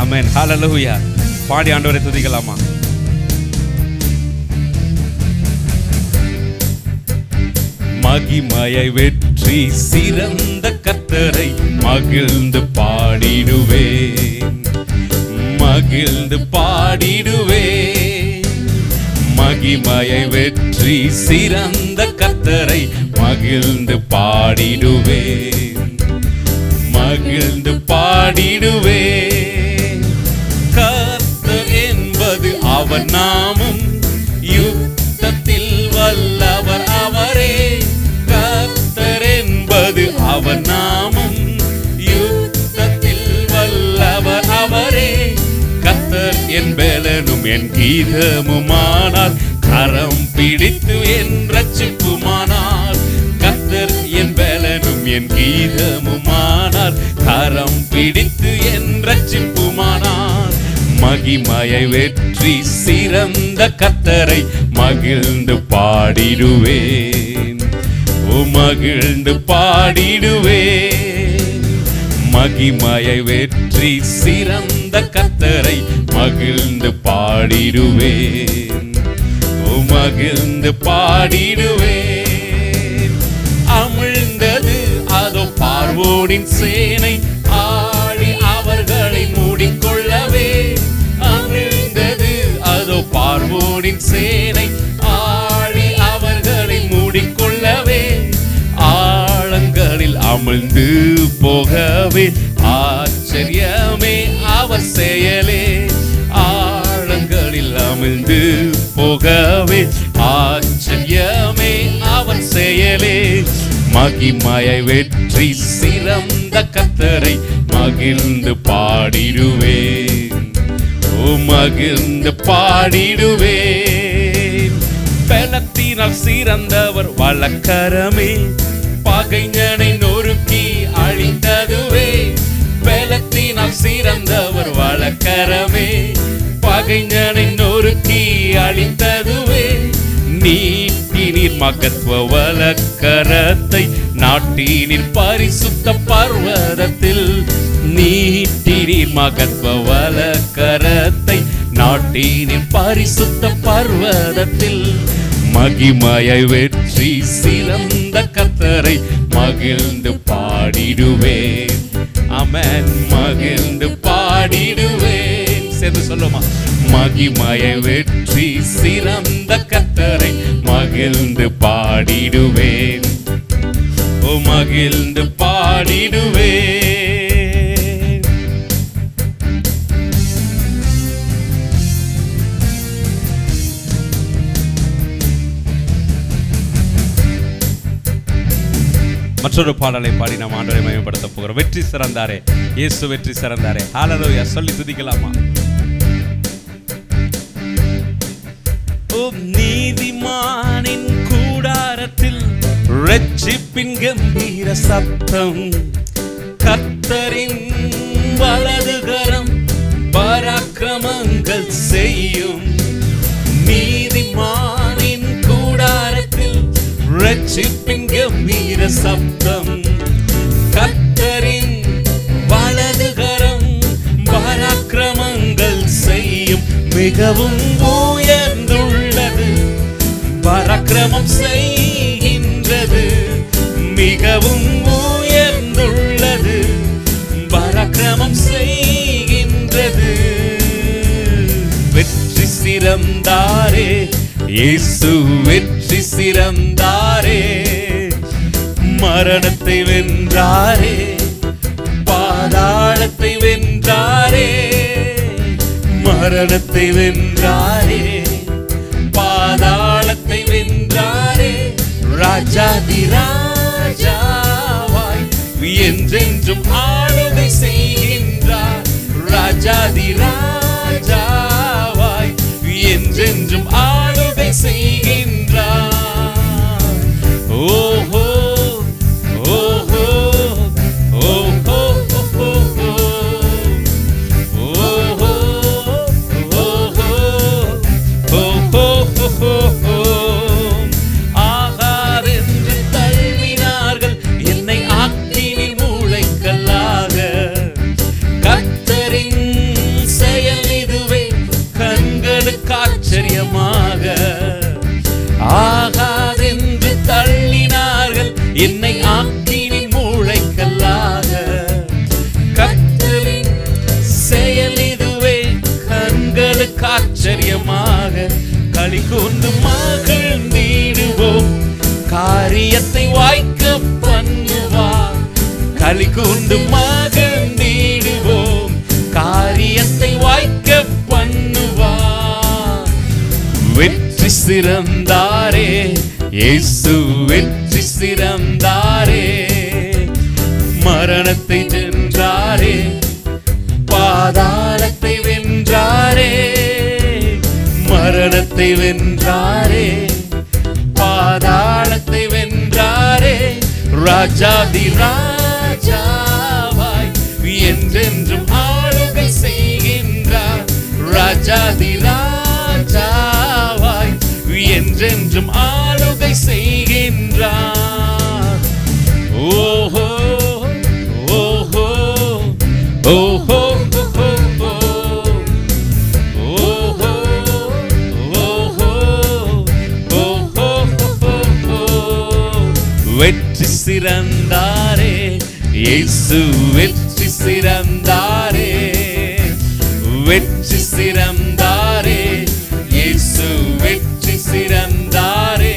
ஆமென் ஹalleluya பாடி ஆண்டவரை துதிக்கலாமா மகிமையை வெற்றி சிறந்த கத்தரை மகிழ்ந்து பாடிடுவேன் மகிழ்ந்து பாடிடுவேன் மகிமையை வெற்றி சிறந்த கத்தரை மகிழ்ந்து பாடிடுவேன் மகிழ்ந்து பாடிடுவேன் கர்த்தர் என்பது அவர் நாமம் யுத்தத்தில் வல்லவர் அவரே கர்த்தர் என்பது அவர் நாமம் யுத்தத்தில் வல்லவர் அவரே கர்த்தர் என் பலனும் என் கீதமுமானால் கரம் பிடித்து என் ரட்சிப்புமானால் கர்த்தர் என் பலனும் என் கீதமுமானால் கரம் பிடித்து என் ரட்சிப்புமானால் மகிமையை வெற்றி சிறந்த கத்தரை மகிழ்ந்து பாடிடுவேன் ஓ மகிழ்ந்து பாடிடுவேன் மகிமையை வெற்றி சிறந்த கத்தரை மகிழ்ந்து பாடிடுவேன் ஓ மகிழ்ந்து பாடிடுவேன் அமிழ்ந்தது அதோ பார்வோனின் சேனை ஆடி அவர்களை மூடிக்கொள்ளவே அமிழ்ந்தது அதோ பார்வோனின் சேனை ஆடி அவர்களை மூடிக்கொள்ளவே ஆழங்களில் அமிழ்ந்து போகவே ஆச்சரியமே அவர் செயலே ஆழங்களில் அமிழ்ந்து போகவே ஆச்சரியமே அவர் செயலே மகிமையை வெற்றி சிறந்த கத்தரை மகிழ்ந்து பாடிடுவேன் ஓ மகிழ்ந்து பாடிடுவேன் பலத்தினால் சிறந்தவர் வழக்கரமே பகைஞனை நொறுக்கி அழித்ததுவே பலத்தினால் சிறந்தவர் வழக்கரமே பகைஞனை நொறுக்கி அழித்ததுவே நீட்டினீர் மகத்துவ வழக்கரத்தை நாட்டினீர் பரிசுத்த பர்வதத்தில் நீட்டினீர் மகத்துவ வழக்கரத்தை நாட்டினீர் பரிசுத்த பர்வதத்தில் மகிமையை வெற்றி சிறந்த கத்தரை மகிழ்ந்து பாடிடுவேன் அமன் மகிழ்ந்து பாடிடுவேன் சேர்ந்து சொல்லுமா மகிமையை வெற்றி சிறந்த கத்தரை மகிழ்ந்து பாடிடுவேன் ஓ மகிழ்ந்து பாடிடுவேன் மற்றொரு பாடலை பாடி நாம் ஆண்டவரை மயப்படுத்த போகிறோம் வெற்றி சிறந்தாரே இயேசு வெற்றி சிறந்தாரே ஹalleluya சொல்லி துதிக்கலாமா ஓ நீதிமானின் கூடாரத்தில் ரட்சிப்பின் கம்பீர சத்தம் கர்த்தரின் வலதுகரம் பராக்கிரமங்கள் செய்யும் நீதிமானின் கூடாரத்தில் ரட்சிப்பின் கம்பீர சப்தம் கர்த்தரின் வலதுகரம் பராக்கிரமங்கள் செய்யும் மிகவும் உயர்ந்துள்ளது பராக்கிரமம் செய்கின்றது மிகவும் உயர்ந்துள்ளது பராக்கிரமம் செய்கின்றது வெற்றி சிறந்தாரே இயேசு வெற்றி சிறந்தாரே மரணத்தை வென்றாரே பாதாளத்தை வென்றாரே மரணத்தை வென்றாரே பாதாளத்தை வென்றாரே ராஜாதி ராஜாவாய் என்றென்றும் ஆளுகை செய்கின்றார் ராஜாதி ராஜாவாய் என்றென்றும் ஆளுகை செய்கின்றார் ஓஹோ ஓஹோ ஓஹோ ஓஹோ ஓஹோ ஓஹோ ஓஹோ ஆகாரென்று தழுவினார்கள் என்னை ஆக்கினில் மூளைக்கல்லாக கத்தரின் களி கூர்ந்து மகிழ்ந்திடுவோம் காரியத்தை வாய்க்க பண்ணுவார் களி கூர்ந்து மகிழ்ந்திடுவோம் காரியத்தை வாய்க்க பண்ணுவார் வெற்றி சிறந்தாரே இயேசு வெற்றி சிறந்தாரே மரணத்தை வென்றாரே பாதாளத்தை வென்றாரே மரணத்தை வென்றாரே பாதாளத்தை வென்றாரே ராஜாதி ராஜாவாய் என்றென்றும் ஆளுகை செய்கின்றார் ராஜாதி ராஜாவாய் என்றென்றும் ஆளுகை செய்கின்றார் ஓஹோ ஓஹோ ஓஹோ ஓஹோ ஓஹோ ஓஹோ ஓஹோ வெற்றி சிறந்தாரே இயேசு வெற்றி சிறந்தாரே வெற்றி சிறந்தாரே இயேசு வெற்றி சிறந்தாரே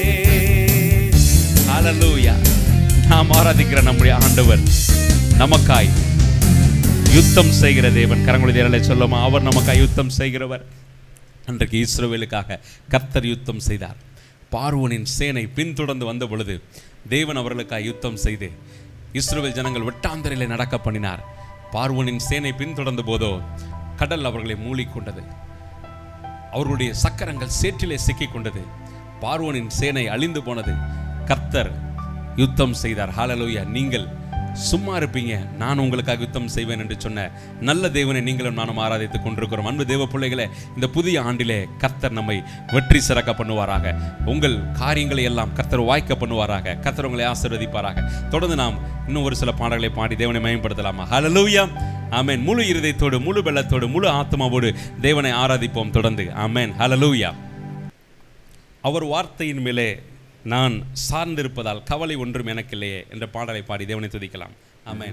ஹalleluya நாம் ஆராதிக்கிற நம்முடைய ஆண்டவர் நமக்காய் யுத்தம் செய்கிற தேவன் கரங்களுடைய தேவனை சொல்லுமா அவர் நமக்காய் யுத்தம் செய்கிறவர் அன்றைக்கு இஸ்ரவேலுக்காக கர்த்தர் யுத்தம் செய்தார் பார்வோனின் சேனை பின்தொடர்ந்து வந்த பொழுது தேவன் அவர்களுக்காக யுத்தம் செய்து இஸ்ரவேல் ஜனங்கள் வெட்டாந்தரையிலே நடக்க பண்ணினார் பார்வோனின் சேனை பின்தொடர்ந்த போதோ கடல் அவர்களை மூழ்கிக்கொண்டது அவர்களுடைய சக்கரங்கள் சேற்றிலே சிக்கிக் கொண்டது பார்வோனின் சேனை அழிந்து போனது கர்த்தர் யுத்தம் செய்தார் ஹalleluya நீங்கள் சும்மா இருப்பீங்க நான் உங்களுக்காக யுத்தம் செய்வேன் என்று சொன்ன நல்ல தேவனை நீங்களும் நானும் ஆராதித்துக் கொண்டிருக்கிறோம் அன்பு தேவ பிள்ளைகளே இந்த புதிய ஆண்டிலே கர்த்தர் நம்மை வெற்றி சிறக்க பண்ணுவாராக உங்கள் காரியங்களை எல்லாம் கர்த்தர் வாய்க்க பண்ணுவாராக கர்த்தர் உங்களை ஆசீர்வதிப்பாராக தொடர்ந்து நாம் இன்னும் ஒரு சில பாடல்களை பாடி தேவனை மேம்படுத்தலாமா ஹalleluya ஆமென் முழு இருதயத்தோடு முழு வெள்ளத்தோடு முழு ஆத்மாவோடு தேவனை ஆராதிப்போம் தொடர்ந்து ஆமென் ஹalleluya அவர் வார்த்தையின் மேலே நான் சார்ந்திருப்பதால் கவலை ஒன்றும் எனக்கில்லையே என்ற பாடலை பாடி தேவனை துதிக்கலாம் ஆமென்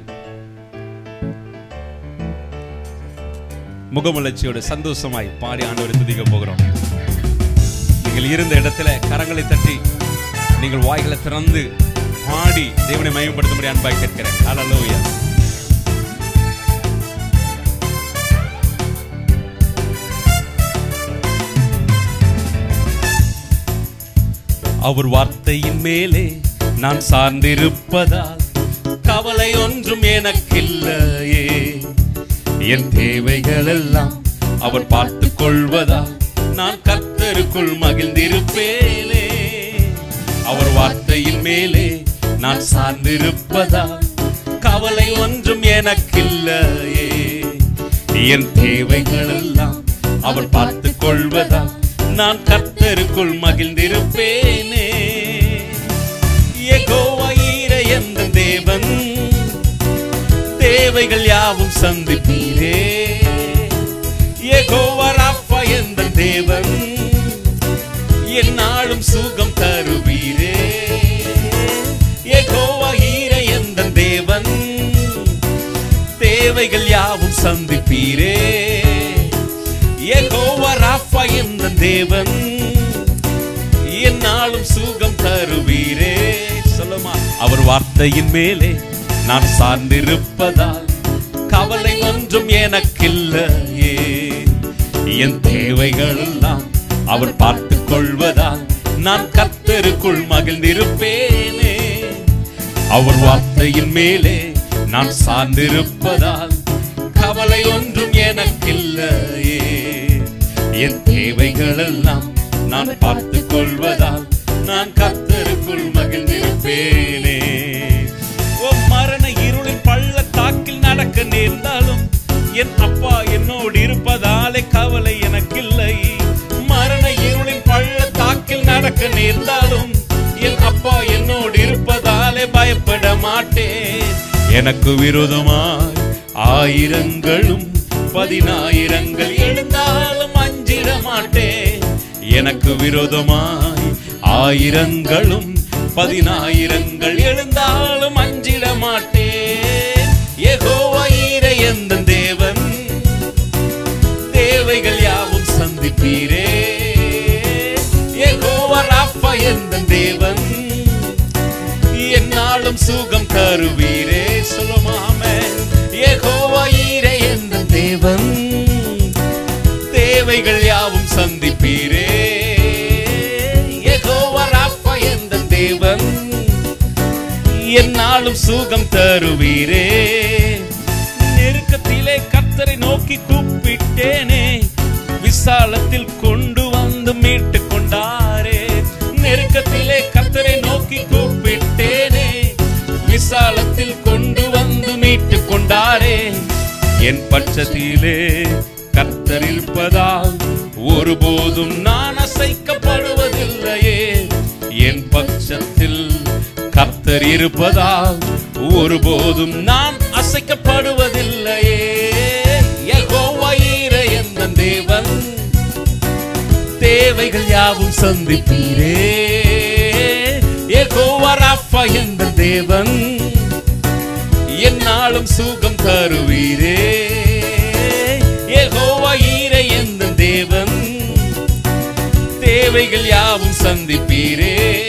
முகமலர்ச்சியோடு சந்தோஷமாய் பாடி ஆண்டவரை துதிக்க போகிறோம் நீங்கள் இருந்த இடத்துல கரங்களை தட்டி நீங்கள் வாய்களை திறந்து பாடி தேவனை மயமப்படுத்தும்படி அன்பாய் கேட்கிறேன் ஹalleluya அவர் வார்த்தையின் மேலே நான் சார்ந்திருப்பதால் கவலை ஒன்றும் எனக்கில்லையே என் தேவைகள் எல்லாம் அவர் பார்த்து கொள்வதால் நான் கர்த்தருக்குள் மகிழ்ந்திருப்பேனே அவர் வார்த்தையின் மேலே நான் சார்ந்திருப்பதால் கவலை ஒன்றும் எனக்கில்லையே என் தேவைகள் எல்லாம் அவர் பார்த்து கொள்வதால் நான் கர்த்தருக்குள் மகிழ்ந்திருப்பேனே யெகோவா ஈரே எந்த தேவன் தேவைகள் யாவும் சந்திப்பீரே யெகோவா ராஃபா எந்த தேவன் என்னாலும் சுகம் தருவீரே யெகோவா ஈரே எந்த தேவன் தேவைகள் யாவும் சந்திப்பீரே யெகோவா ராஃபா எந்த தேவன் என்னாலும் சுகம் தருவீரே சொல்லுமா அவர் வார்த்தையின் மேலே நான் சார்ந்திருப்பதால் கவலை ஒன்றும் எனக்கில்லையே என் தேவைகள் எல்லாம் அவர் பார்த்து கொள்வதால் நான் கர்த்தருக்குள் மகிழ்ந்திருப்பேனே அவர் வார்த்தையின் மேலே நான் சார்ந்திருப்பதால் கவலை ஒன்றும் எனக்கில்லையே என் தேவைகள் எல்லாம் நான் பார்த்து கொள்வதால் நான் கர்த்தருக்குள் மகிழ்ந்திருப்பேனே ஓ மரண இருளின் பள்ளத்தாக்கில் நடக்க நேர்ந்தாலும் என் அப்பா என்னோடு இருப்பதாலே கவலை எனக்கில்லை மரண இருளின் பள்ளத்தாக்கில் நடக்க நேர்ந்தாலும் என் அப்பா என்னோடு இருப்பதாலே பயப்பட மாட்டேன் எனக்கு விரோதமாய் ஆயிரங்களும் பதினாயிரங்கள் எழுந்தாலும் அஞ்சிட மாட்டேன் எனக்கு விரோதமாய் ஆயிரங்களும் பதினாயிரங்கள் எழுந்தாலும் அஞ்சிட மாட்டேன் யெகோவா ஈர எந்த தேவன் தேவைகள் யாவும் சந்திப்பீரே தேவன் என்னாலும் சுகம் தருவீரே சொல்லுமாமே ஏகோவா ஈரே எந்த தேவன் தேவைகள் யாவும் சந்திப்பீரே ஏகோவா ராப்பா எந்த தேவன் என்னாலும் சுகம் தருவீரே நெருக்கத்திலே கத்தரை நோக்கி கூப்பிட்டேனே விசாலத்தில் கொண்டு வந்து மீட்டு கொண்டாரே நெருக்கத்திலே கத்தரை நோக்கி கூப்பிட்டேனே விசாலத்தில் கொண்டு வந்து மீட்டு கொண்டாரே என் பட்சத்திலே கர்த்தர் இருப்பதால் ஒருபோதும் நான் அசைக்கப்படுவதில்லையே என் பட்சத்தில் கர்த்தர் இருப்பதால் ஒருபோதும் நான் அசைக்கப்படுவதில்லையே யெகோவா ஈரே எந்த தேவன் தேவைகள் யாவும் சந்திப்பீரே யெகோவா ராஃபா எந்த தேவன் என்னாலும் சுகம் தருவீரே யெகோவா ஈரே எந்த தேவன் தேவைகள் யாவும் சந்திப்பீரே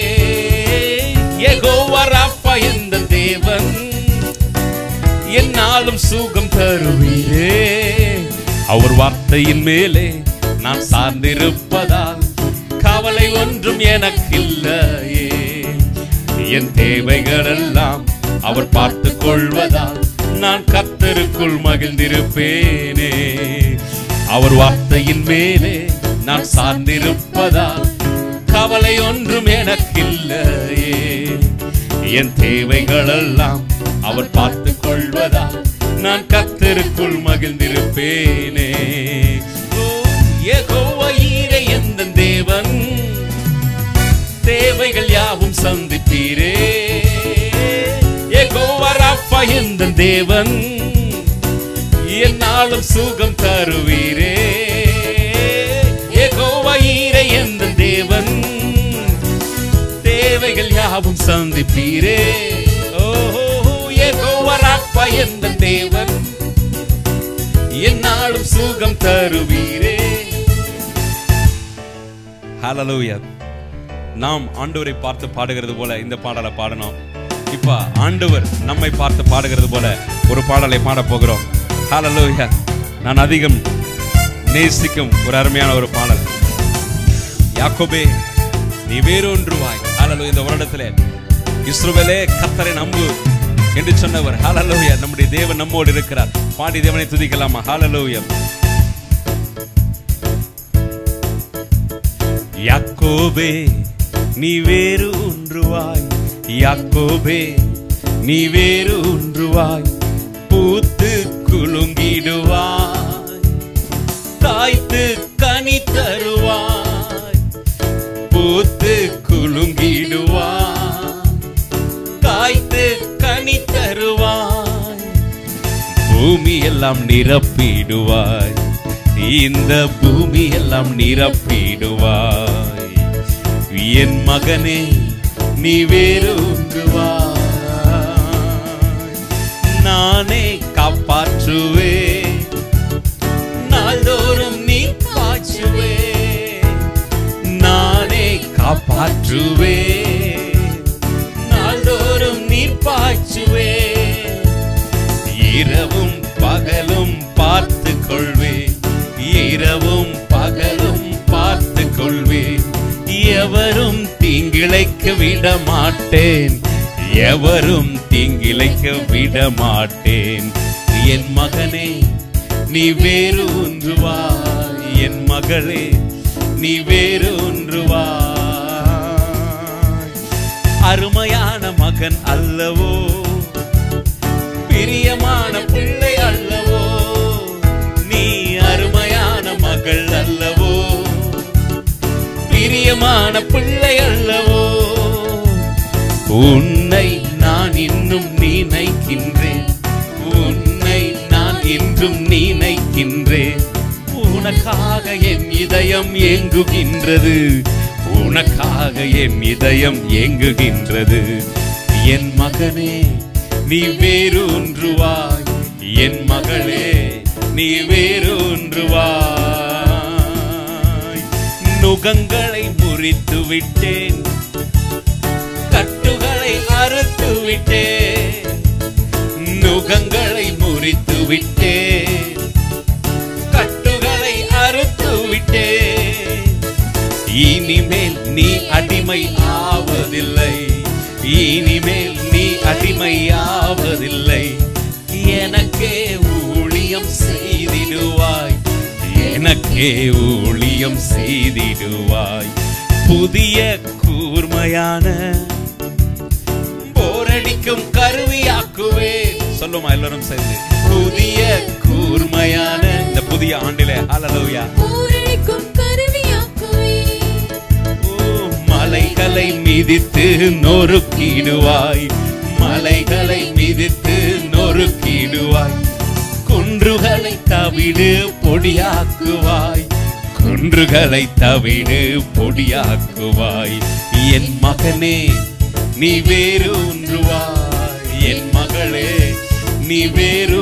யெகோவா ராஃபா எந்த தேவன் என்னாலும் சுகம் தருவீரே அவர் வார்த்தையின் மேலே நான் சார்ந்திருப்பதால் கவலை ஒன்றும் எனக்கில்லையே என் தேவைகள் எல்லாம் அவர் பார்த்து கொள்வதால் நான் கர்த்தருக்குள் மகிழ்ந்திருப்பேனே அவர் வார்த்தையின் மேலே நான் சார்ந்திருப்பதால் கவலை ஒன்றும் எனக்கில்லையே என் தேவைகள் எல்லாம் அவர் பார்த்து கொள்வதால் நான் கர்த்தருக்குள் மகிழ்ந்திருப்பேனே ஓ, யெகோவா ஈரே எந்த தேவன் தேவைகள் யாவும் சந்திப்பீரே யெகோவா ராஃபா எந்த தேவன் என்னாலும் சுகம் தருவீரே யெகோவா ஈரே எந்த தேவன் தேவைகள் யாவும் சந்திப்பீரே ஓஹோ யெகோவா ராஃபா எந்த தேவன் என்னாலும் சுகம் தருவீரே ஹalleluya நாம் ஆண்டவரை பார்த்து பாடுகிறது போல இந்த பாடலை பாடணும் இப்ப ஆண்டவர் நம்மை பார்த்து பாடுகிறது போல ஒரு பாடலை பாட போகிறோம் ஹalleluya நான் அதிகம் நேசிக்கும் ஒரு அருமையான ஒரு பாடல் யாக்கோபே நீ வேறொன்றுவாய் ஹalleluya இந்த வருடத்திலே இஸ்ரவேலே கர்த்தரை நம்பு என்று சொன்னவர் ஹalleluya நம்முடைய தேவன் நம்மோடு இருக்கிறார் பாடி தேவனை துதிக்கலாமா ஹalleluya யாக்கோபே நீ வேறு ஒன்றுவாய் யாக்கோபே நீ வேறு ஒன்றுவாய் பூத்து குலுங்கிடுவாய் தாய்த்து கனி தருவாய் பூத்து குலுங்கிடுவாய் காய்த்து கனி தருவாய் பூமி எல்லாம் நிரப்பிடுவாய் இந்த பூமி எல்லாம் நிரப்பிடுவாய் என் மகனே நீ வேறு நானே காப்பாற்றுவே நாள்தோறும் நீ காச்சுவே நானே காப்பாற்றுவே நாள்தோறும் நீ பாய்ச்சுவே இரவும் பகலும் பார்த்து கொள்வே இரவும் பகலும் பார்த்து கொள்வே எவரும் தீங்கிழைக்க விட மாட்டேன் எவரும் தீங்கிழைக்க விட மாட்டேன் என் மகனே நீ வேறு ஒன்றுவாய் என் மகளே நீ வேறு ஒன்றுவாய் அருமையான மகன் அல்லவோ பிரியமான பிள்ளை அல்லவோ நீ அருமையான மகள் அல்லவோ பிரியமான பிள்ளை அல்லவோ உன்னை நான் இன்னும் நினைக்கின்றேன் உன்னை நான் இன்றும் நினைக்கின்றேன் உனக்காக என் இதயம் ஏங்குகின்றது உனக்காக என் இதயம் ஏங்குகின்றது என் மகனே நீ வேறு ஒன்றுவாய் என் மகளே நீ வேறு ஒன்றுவாய் நுகங்களை முறித்து விட்டேன் அறுத்து விட்டேன் நுகங்களை முறித்து விட்டேன் கட்டுகளை அறுத்து விட்டேன் இனிமேல் நீ அடிமை ஆவதில்லை இனிமேல் நீ அடிமை ஆவதில்லை எனக்கே ஊழியம் செய்திடுவாய் எனக்கே ஊழியம் செய்திடுவாய் புதிய கூர்மையான போரடிக்கும் கருவியாக்குவே சொல்லுமா எல்லாரும் சேர்ந்து புதிய கூர்மையான இந்த புதிய ஆண்டிலே ஹalleluya போரடிக்கும் கருவியாக்குவே ஓ, மலைகளை மிதித்து நொறுக்கிடுவாய் மலைகளை மிதித்து நொறுக்கிடுவாய் குன்றுகளை தவிடு பொடியாக்குவாய் குன்றுகளை தவிடு பொடியாக்குவாய் என் மகனே நீ வேறு ஒன்றுவாய் என் மகளே நீ வேறு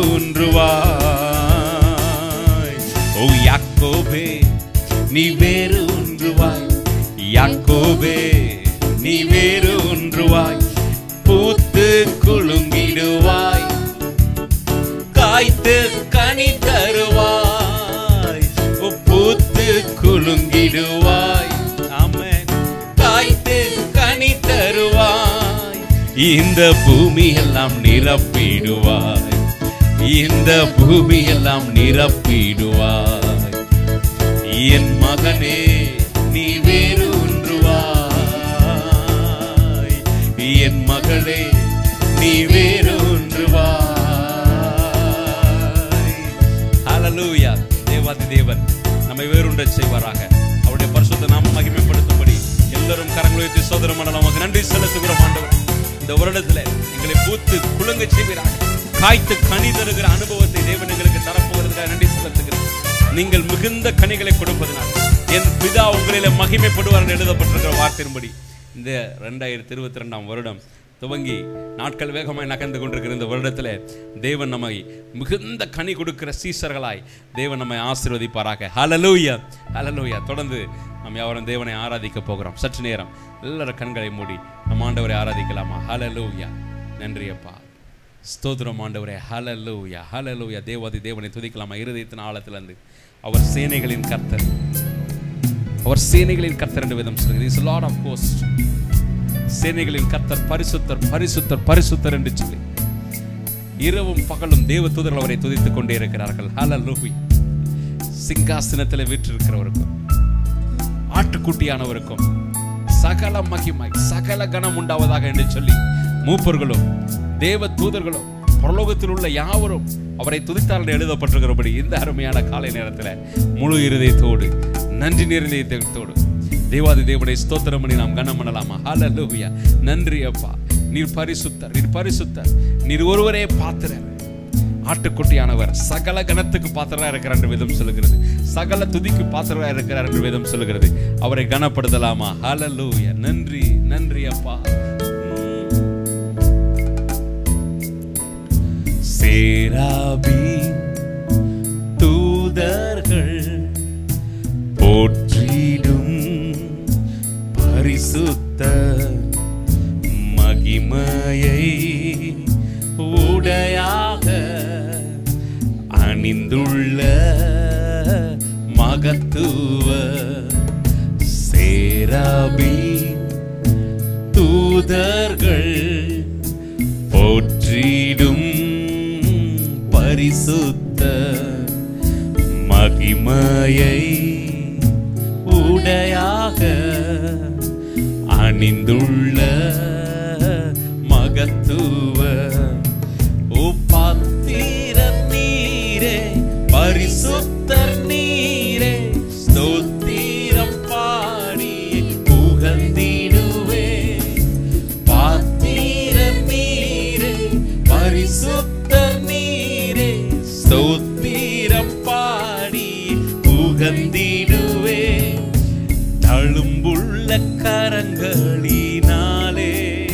ஒன்றுவாய் ஓ யாக்கோபே நீ வேறு ஒன்றுவாய் யாக்கோபே நீ வேறு ஒன்றுவாய் பூத்து குலுங்கிடுவாய் காய்த்து கனி தருவாய் ஓ, பூத்து குலுங்கிடுவாய் ஆமென் காய்த்து கனி தருவாய் இந்த பூமி எல்லாம் நிரப்பிடுவாய் இந்த பூமி எல்லாம் நிரப்பிடுவாய் என் மகனே நீ வேறு ஒன்றுவாய் என் மகளே நீ வேறு ஒன்றுவாய் ஹalleluya தேவாதி தேவன் நம்மை வேறுண்டச் செய்வாராக அவருடைய பரிசுத்த நாம மகிமைப்படுத்தும்படி எல்லாரும் கரங்களை உயர்த்தி சோதரம் பண்ணலாம் நமக்கு நன்றி செலுத்துகிறோம் ஆண்டவர் இந்த வருடத்துல எங்களை பூத்து குலுங்க செய்வீராக காய்த்து கனி தருகிற அனுபவத்தை தேவன் எங்களுக்கு தரப்போகிறதுக்காக நன்றி செலுத்துகிறேன் நீங்கள் மிகுந்த கனிகளை கொடுப்பதனால் என் பிதா உங்களில மகிமைப்படுவார் என்று எழுதப்பட்டிருக்கிற வார்த்தையின்படி இந்த ரெண்டாயிரத்தி இருபத்தி ரெண்டாம் வருடம் துவங்கி நாட்கள் வேகமாய் நகர்ந்து கொண்டிருக்கிற இந்த வருடத்தில் தேவன் நம்மை மிகுந்த கனி கொடுக்கிற சீசர்களாய் தேவன் நம்மை ஆசீர்வதிப்பாராக ஹalleluya ஹalleluya தொடர்ந்து நாம் யாவரும் தேவனை ஆராதிக்க போகிறோம் சற்று நேரம் எல்லாரும் கண்களை மூடி நம் ஆண்டவரை ஆராதிக்கலாமா ஹalleluya நன்றி அப்பா ஸ்தோத்திரம் ஆண்டவரே ஹalleluya ஹalleluya தேவாதி தேவனை துதிக்கலாமா இருதயத்தின் ஆழத்திலிருந்து அவர் சேனைகளின் கர்த்தர் அவர் சேனைகளின் கர்த்தர் என்று விதம் சொல்கிறது இஸ் லார்ட் ஆஃப் ஹோஸ்ட் சேனைகளின் கர்த்தர் பரிசுத்தர் பரிசுத்தர் பரிசுத்தர் என்று சொல்லி இரவும் பகலும் தேவ தூதர்கள் அவரை துதித்துக் கொண்டே இருக்கிறார்கள் ஹalleluya சிங்காசனத்தில் வீற்றிருக்கிறவருக்கும் ஆட்டுக்குட்டியானவருக்கும் சகல மகிமை சகல கணம் உண்டாவதாக என்று சொல்லி மூப்பர்களும் தேவ தூதர்களும் பரலோகத்தில் உள்ள யாவரும் அவரை துதித்தார்கள் எழுதப்பட்டிருக்கிறபடி இந்த அருமையான காலை நேரத்தில் முழு இருதயத்தோடு நன்றி இருதயத்தோடு தேவாதி தேவனை ஸ்தோத்திரம் பண்ணி நாம் கனம் பண்ணலாமா ஹalleluya நன்றி அப்பா நீர் பரிசுத்தர் நீர் பரிசுத்தர் நீர் ஒருவரே பாத்திரர் ஆட்டுக்குட்டியானவர் சகல கணத்துக்கு பாத்திரா இருக்கிறார் என்று வேதம் சொல்லுகிறது சகல துதிக்கு பாத்திரா இருக்கிறார் என்று வேதம் சொல்லுகிறது அவரை கனப்படுத்தலாமா ஹalleluya நன்றி நன்றி அப்பா சேராபி தூதர்கள் போற்றிடும் பரிசுத்த மகிமையை உடையாக அணிந்துள்ள மகத்துவ சேராபி தூதர்கள் போற்றிடும் பரிசுத்த மகிமையை உடையாக அணிந்துள்ள மகத்துவ ஓ பாத்திர நீரே பரிசுத்தர் நீரே ஸ்தோத்திரம் பாடி புகழ்ந்திடுவே பாத்திர நீரே பரிசுத்தர் நீரே ஸ்தோத்திரம் பாடி புகழ்ந்திடுவே தழும்புள்ள கரங்களினாலே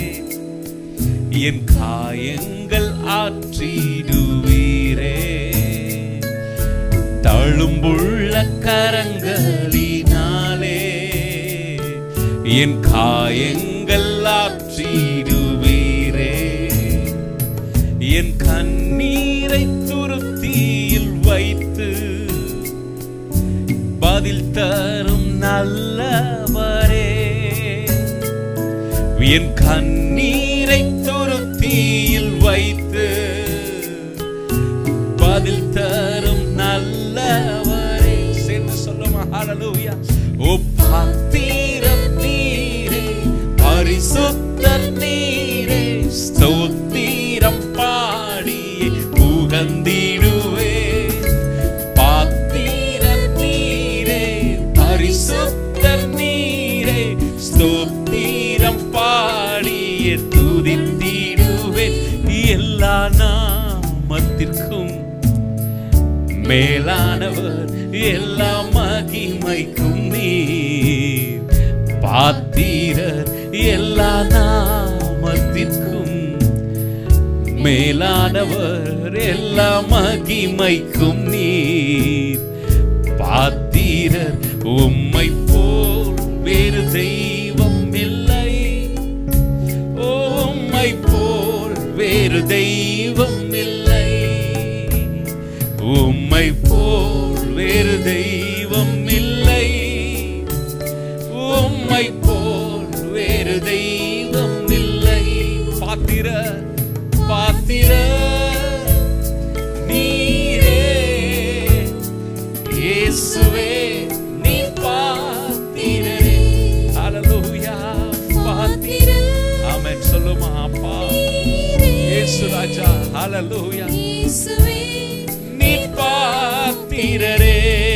என் காயங்கள் ஆற்றிடுவீரே தழும்புள்ள கரங்களினாலே என் காயங்கள் ஆற்றிடுவீரே என் கண்ணீரை துருத்தியில் வைத்து பதில் தரும் நல்லவரே என் கண்ணீரை துருத்தியில் வைத்து பதில் தரும் நல்லவரே சேர்ந்து சொல்லுமா ஹalleluya ஓ பாத்திரம் நீரே பரிசுத்தர் நீரே ஸ்தோத்திரம் பாடி புகந்திடுவே பாத்திரம் நீரே பரிசுத்தர் நீரே ஸ்தோத்திரம் பாடிய துதித்திடுவேன் எல்லா நாமத்திற்கும் மேலானவர் எல்லா மகிமைக்கும் நீர் பாத்தீரர் எல்லா நாமத்திற்கும் மேலானவர் எல்லா மகிமைக்கும் நீர் பாத்தீரர் உம்மை போல் வேறு தெய்வம் இல்லை உம்மை போல் வேறு தெய்வம் இல்லை உம்மை போல் வேறு தெய்வம் இல்லை உம்மை போல் வேறு தெய்வம் இல்லை பாத்திர பாத்திர நீரே இயேசுவே நீ பாத்திரரே ஹalleluya பாத்திர ஆமென் சொல்லுமா அப்பா இயேசு ராஜா ஹalleluya இயேசுவே நீ பாத்திரரே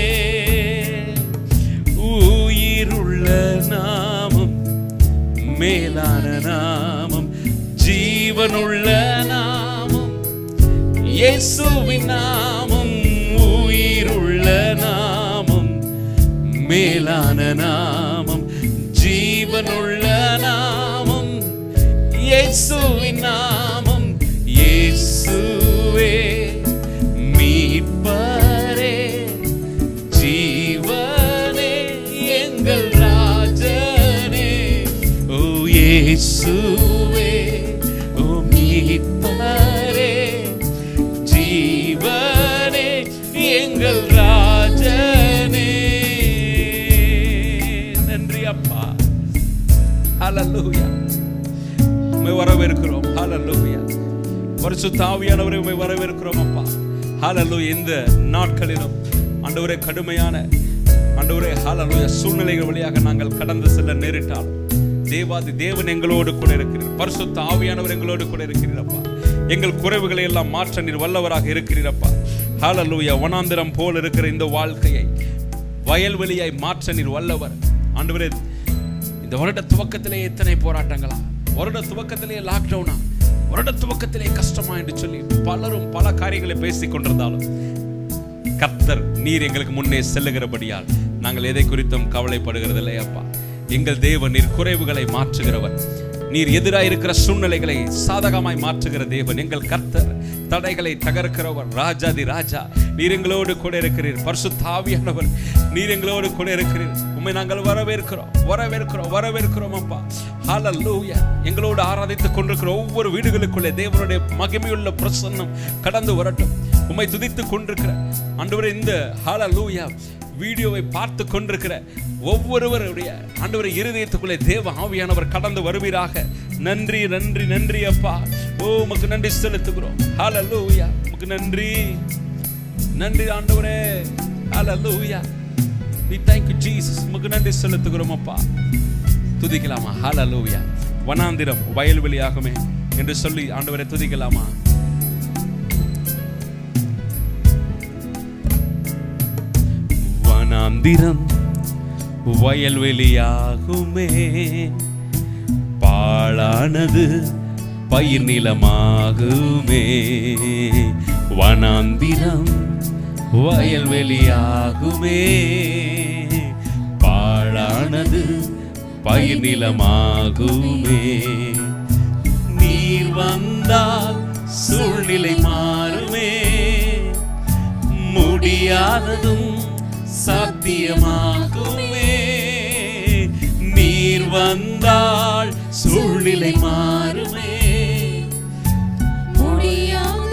உயிருள்ள நாமம் மேலான நாமம் ஜீவனுள்ள நாமம் இயேசுவின் நாமம் உயிருள்ள நாமம் மேலான நாமம் ஜீவனுள்ள நாமம் இயேசுவின் நாமம் இயேசுவே மீட்பரே ஜீவனே எங்கள் ராஜனே ஓ இயேசுவே ஓ மீட்பரே ஜீவனே எங்கள் ராஜனே நன்றி அப்பா ஹalleluya உம்மை வரவேற்கிறோம் ஹalleluya பரிசுத்த ஆவியானவரை உம்மை வரவேற்கிறோம் அப்பா ஹalleluya இந்த நாட்களிலும் ஆண்டவரே கடுமையான ஆண்டவரே ஹalleluya சூழ்நிலைகள் வழியாக நாங்கள் கடந்து செல்ல நேரிட்டால் தேவாதி தேவன் எங்களோடு கூட இருக்கிறீர் பரிசுத்த ஆவியானவர் எங்களோடு கூட இருக்கிறீரப்பா எங்கள் குறைவுகளை எல்லாம் மாற்ற நீர் வல்லவராக இருக்கிறீரப்பா ஹalleluya வனாந்திரம் போல் இருக்கிற இந்த வாழ்க்கையை வயல்வெளியாய் மாற்ற நீர் வல்லவர் ஆண்டவரே இந்த வருட துவக்கத்திலே எத்தனை போராட்டங்களா வருட துவக்கத்திலே லாக்டவுனா வருட துவக்கத்திலே கஷ்டமா என்று சொல்லி பலரும் பல காரியங்களை பேசிக் கொண்டிருந்தாலும் கர்த்தர் நீர் எங்களுக்கு முன்னே செல்லுகிறபடியால் நாங்கள் எதை குறித்தும் கவலைப்படுகிறதில்லை அப்பா எங்கள் தேவன் நீர் குறைவுகளை மாற்றுகிறவர் நீர் எதிராக இருக்கிற சூழ்நிலைகளை சாதகமாய் மாற்றுகிற தேவன் எங்கள் கர்த்தர் தடைகளை தகர்க்கிறவர் ராஜாதி ராஜா நீர் எங்களோடு கூட இருக்கிறீர் பரிசுத்தாவியானவர் நீர் எங்களோடு கூட இருக்கிறீர் உண்மை நாங்கள் வரவேற்கிறோம் வரவேற்கிறோம் வரவேற்கிறோம் அப்பா ஹalleluya எங்களோடு ஆராதித்துக் கொண்டிருக்கிற ஒவ்வொரு வீடுகளுக்குள்ளே தேவனுடைய மகிமையுள்ள பிரசன்னம் கடந்து வரட்டும் உம்மை துதித்துக் கொண்டிருக்கிற ஆண்டவரே இந்த ஹalleluya வீடியோவை பார்த்து கொண்டிருக்கிற ஒவ்வொருவருடைய ஆண்டவரை இருதயத்துக்குள்ளே தேவ ஆவியானவர் கடந்து வருவீராக நன்றி நன்றி நன்றி அப்பா ஓ உமக்கு நன்றி செலுத்துகிறோம் ஹalleluya உமக்கு நன்றி நன்றி ஆண்டவரே ஹalleluya we thank you jesus உமக்கு நன்றி செலுத்துகிறோம் அப்பா துதிக்கலாமா ஹalleluya வனாந்திரம் வயல்வெளியாகுமே என்று சொல்லி ஆண்டவரை துதிக்கலாமா வனாந்திரம் வயல்வெளியாகுமே பாழானது பயிர் நிலமாகுமே வனாந்திரம் வயல்வெளியாகுமே பாழானது பயிர் நிலமாகுமே நீர் வந்தால் சூழ்நிலை மாறுமே முடியாததும் சாத்தியமாகுமே நீர் வந்தால் சூழ்நிலை மாறுமே முடியாததும்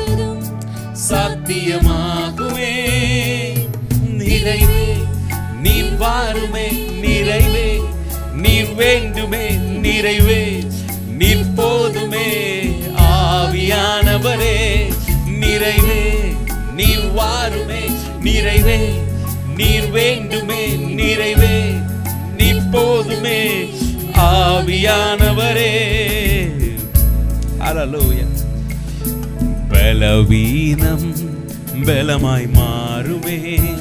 சாத்தியமாகுமே நிறைவே நீர் வாருமே நிறைவே நீர் வேண்டுமே நிறைவே நீர் போதுமே ஆவியானவரே நிறைவே நீர் வாருமே நிறைவே நீர் வேண்டுமே நிறைவே நீர் போதுமே ஆவியானவரே ஹalleluya பலவீனம் பலமாய் மாறுமே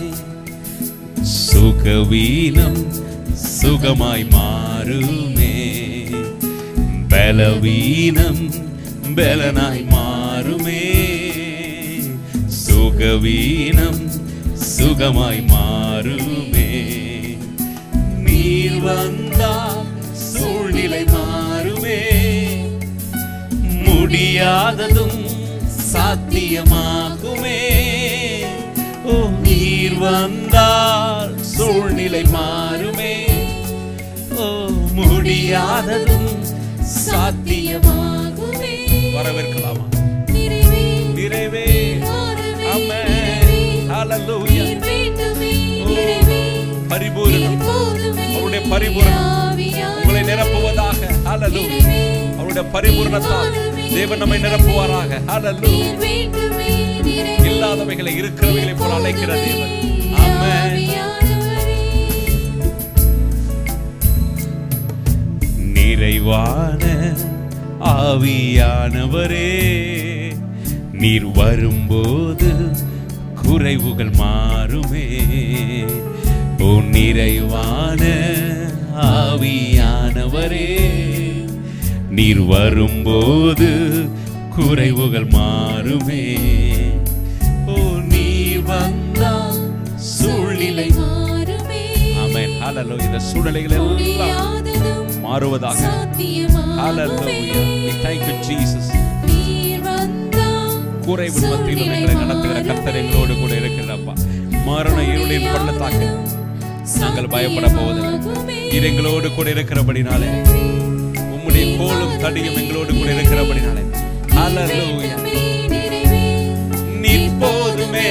சுகவீனம் சுகமாய் மாறுமே பலவீனம் பலனாய் மாறுமே சுகவீனம் சுகமாய் மாறுமே நீர் வந்தால் சூழ்நிலை மாறுமே முடியாததும் சாத்தியமாகுமே ஓ நீர் வந்தால் சூழ்நிலை மாறுமே ஓ முடியாததும் சாத்தியமாகுமே வரவேற்கலாமா நிறைவே நிறைவே வாருமே, ஆமென் நிறைவே. ஹalleluya நீர் வேண்டுமே, ஓ, நிறைவே. பரிபூரணம் நீர் போதுமே, அவருடைய பரிபூரணம் ஆவியானவரே. உங்களை நிரப்புவதாக ஹalleluya நிறைவே. அவருடைய பரிபூரணத்தால் தேவன் நம்மை நிரப்புவாராக ஹalleluya நீர் வேண்டுமே, நிறைவே. இல்லாதவைகளை இருக்கிறவைகளை போல அழைக்கிற தேவன் ஆமென் ஆவியானவரே. நிறைவான ஆவியானவரே நீர் வரும்போது குறைவுகள் மாறுமே ஓ நிறைவான ஆவியானவரே நீர் வரும்போது குறைவுகள் மாறுமே ஓ நீர் வந்தால் சூழ்நிலை மாறுமே. ஆமென் ஹalleluya இந்த சூழ்நிலைகள் எல்லாம் முடியாததும் மாறுவதாக சாத்தியமாகுமே. Hallelujah. We thank you, Jesus. நீர் வந்தால் குறைவு மத்தியிலும் எங்களை நடத்துகிற கர்த்தர் எங்களோடு கூட இருக்கிறப்பா மரண இருளின் பள்ளத்தாக்கு நாங்கள் பயப்பட போவதில்லை இது எங்களோடு கூட இருக்கிறபடினாலே உம்முடைய கோலும் தடியும் எங்களோடு கூட இருக்கிறபடினாலே Hallelujah. நீர் போதுமே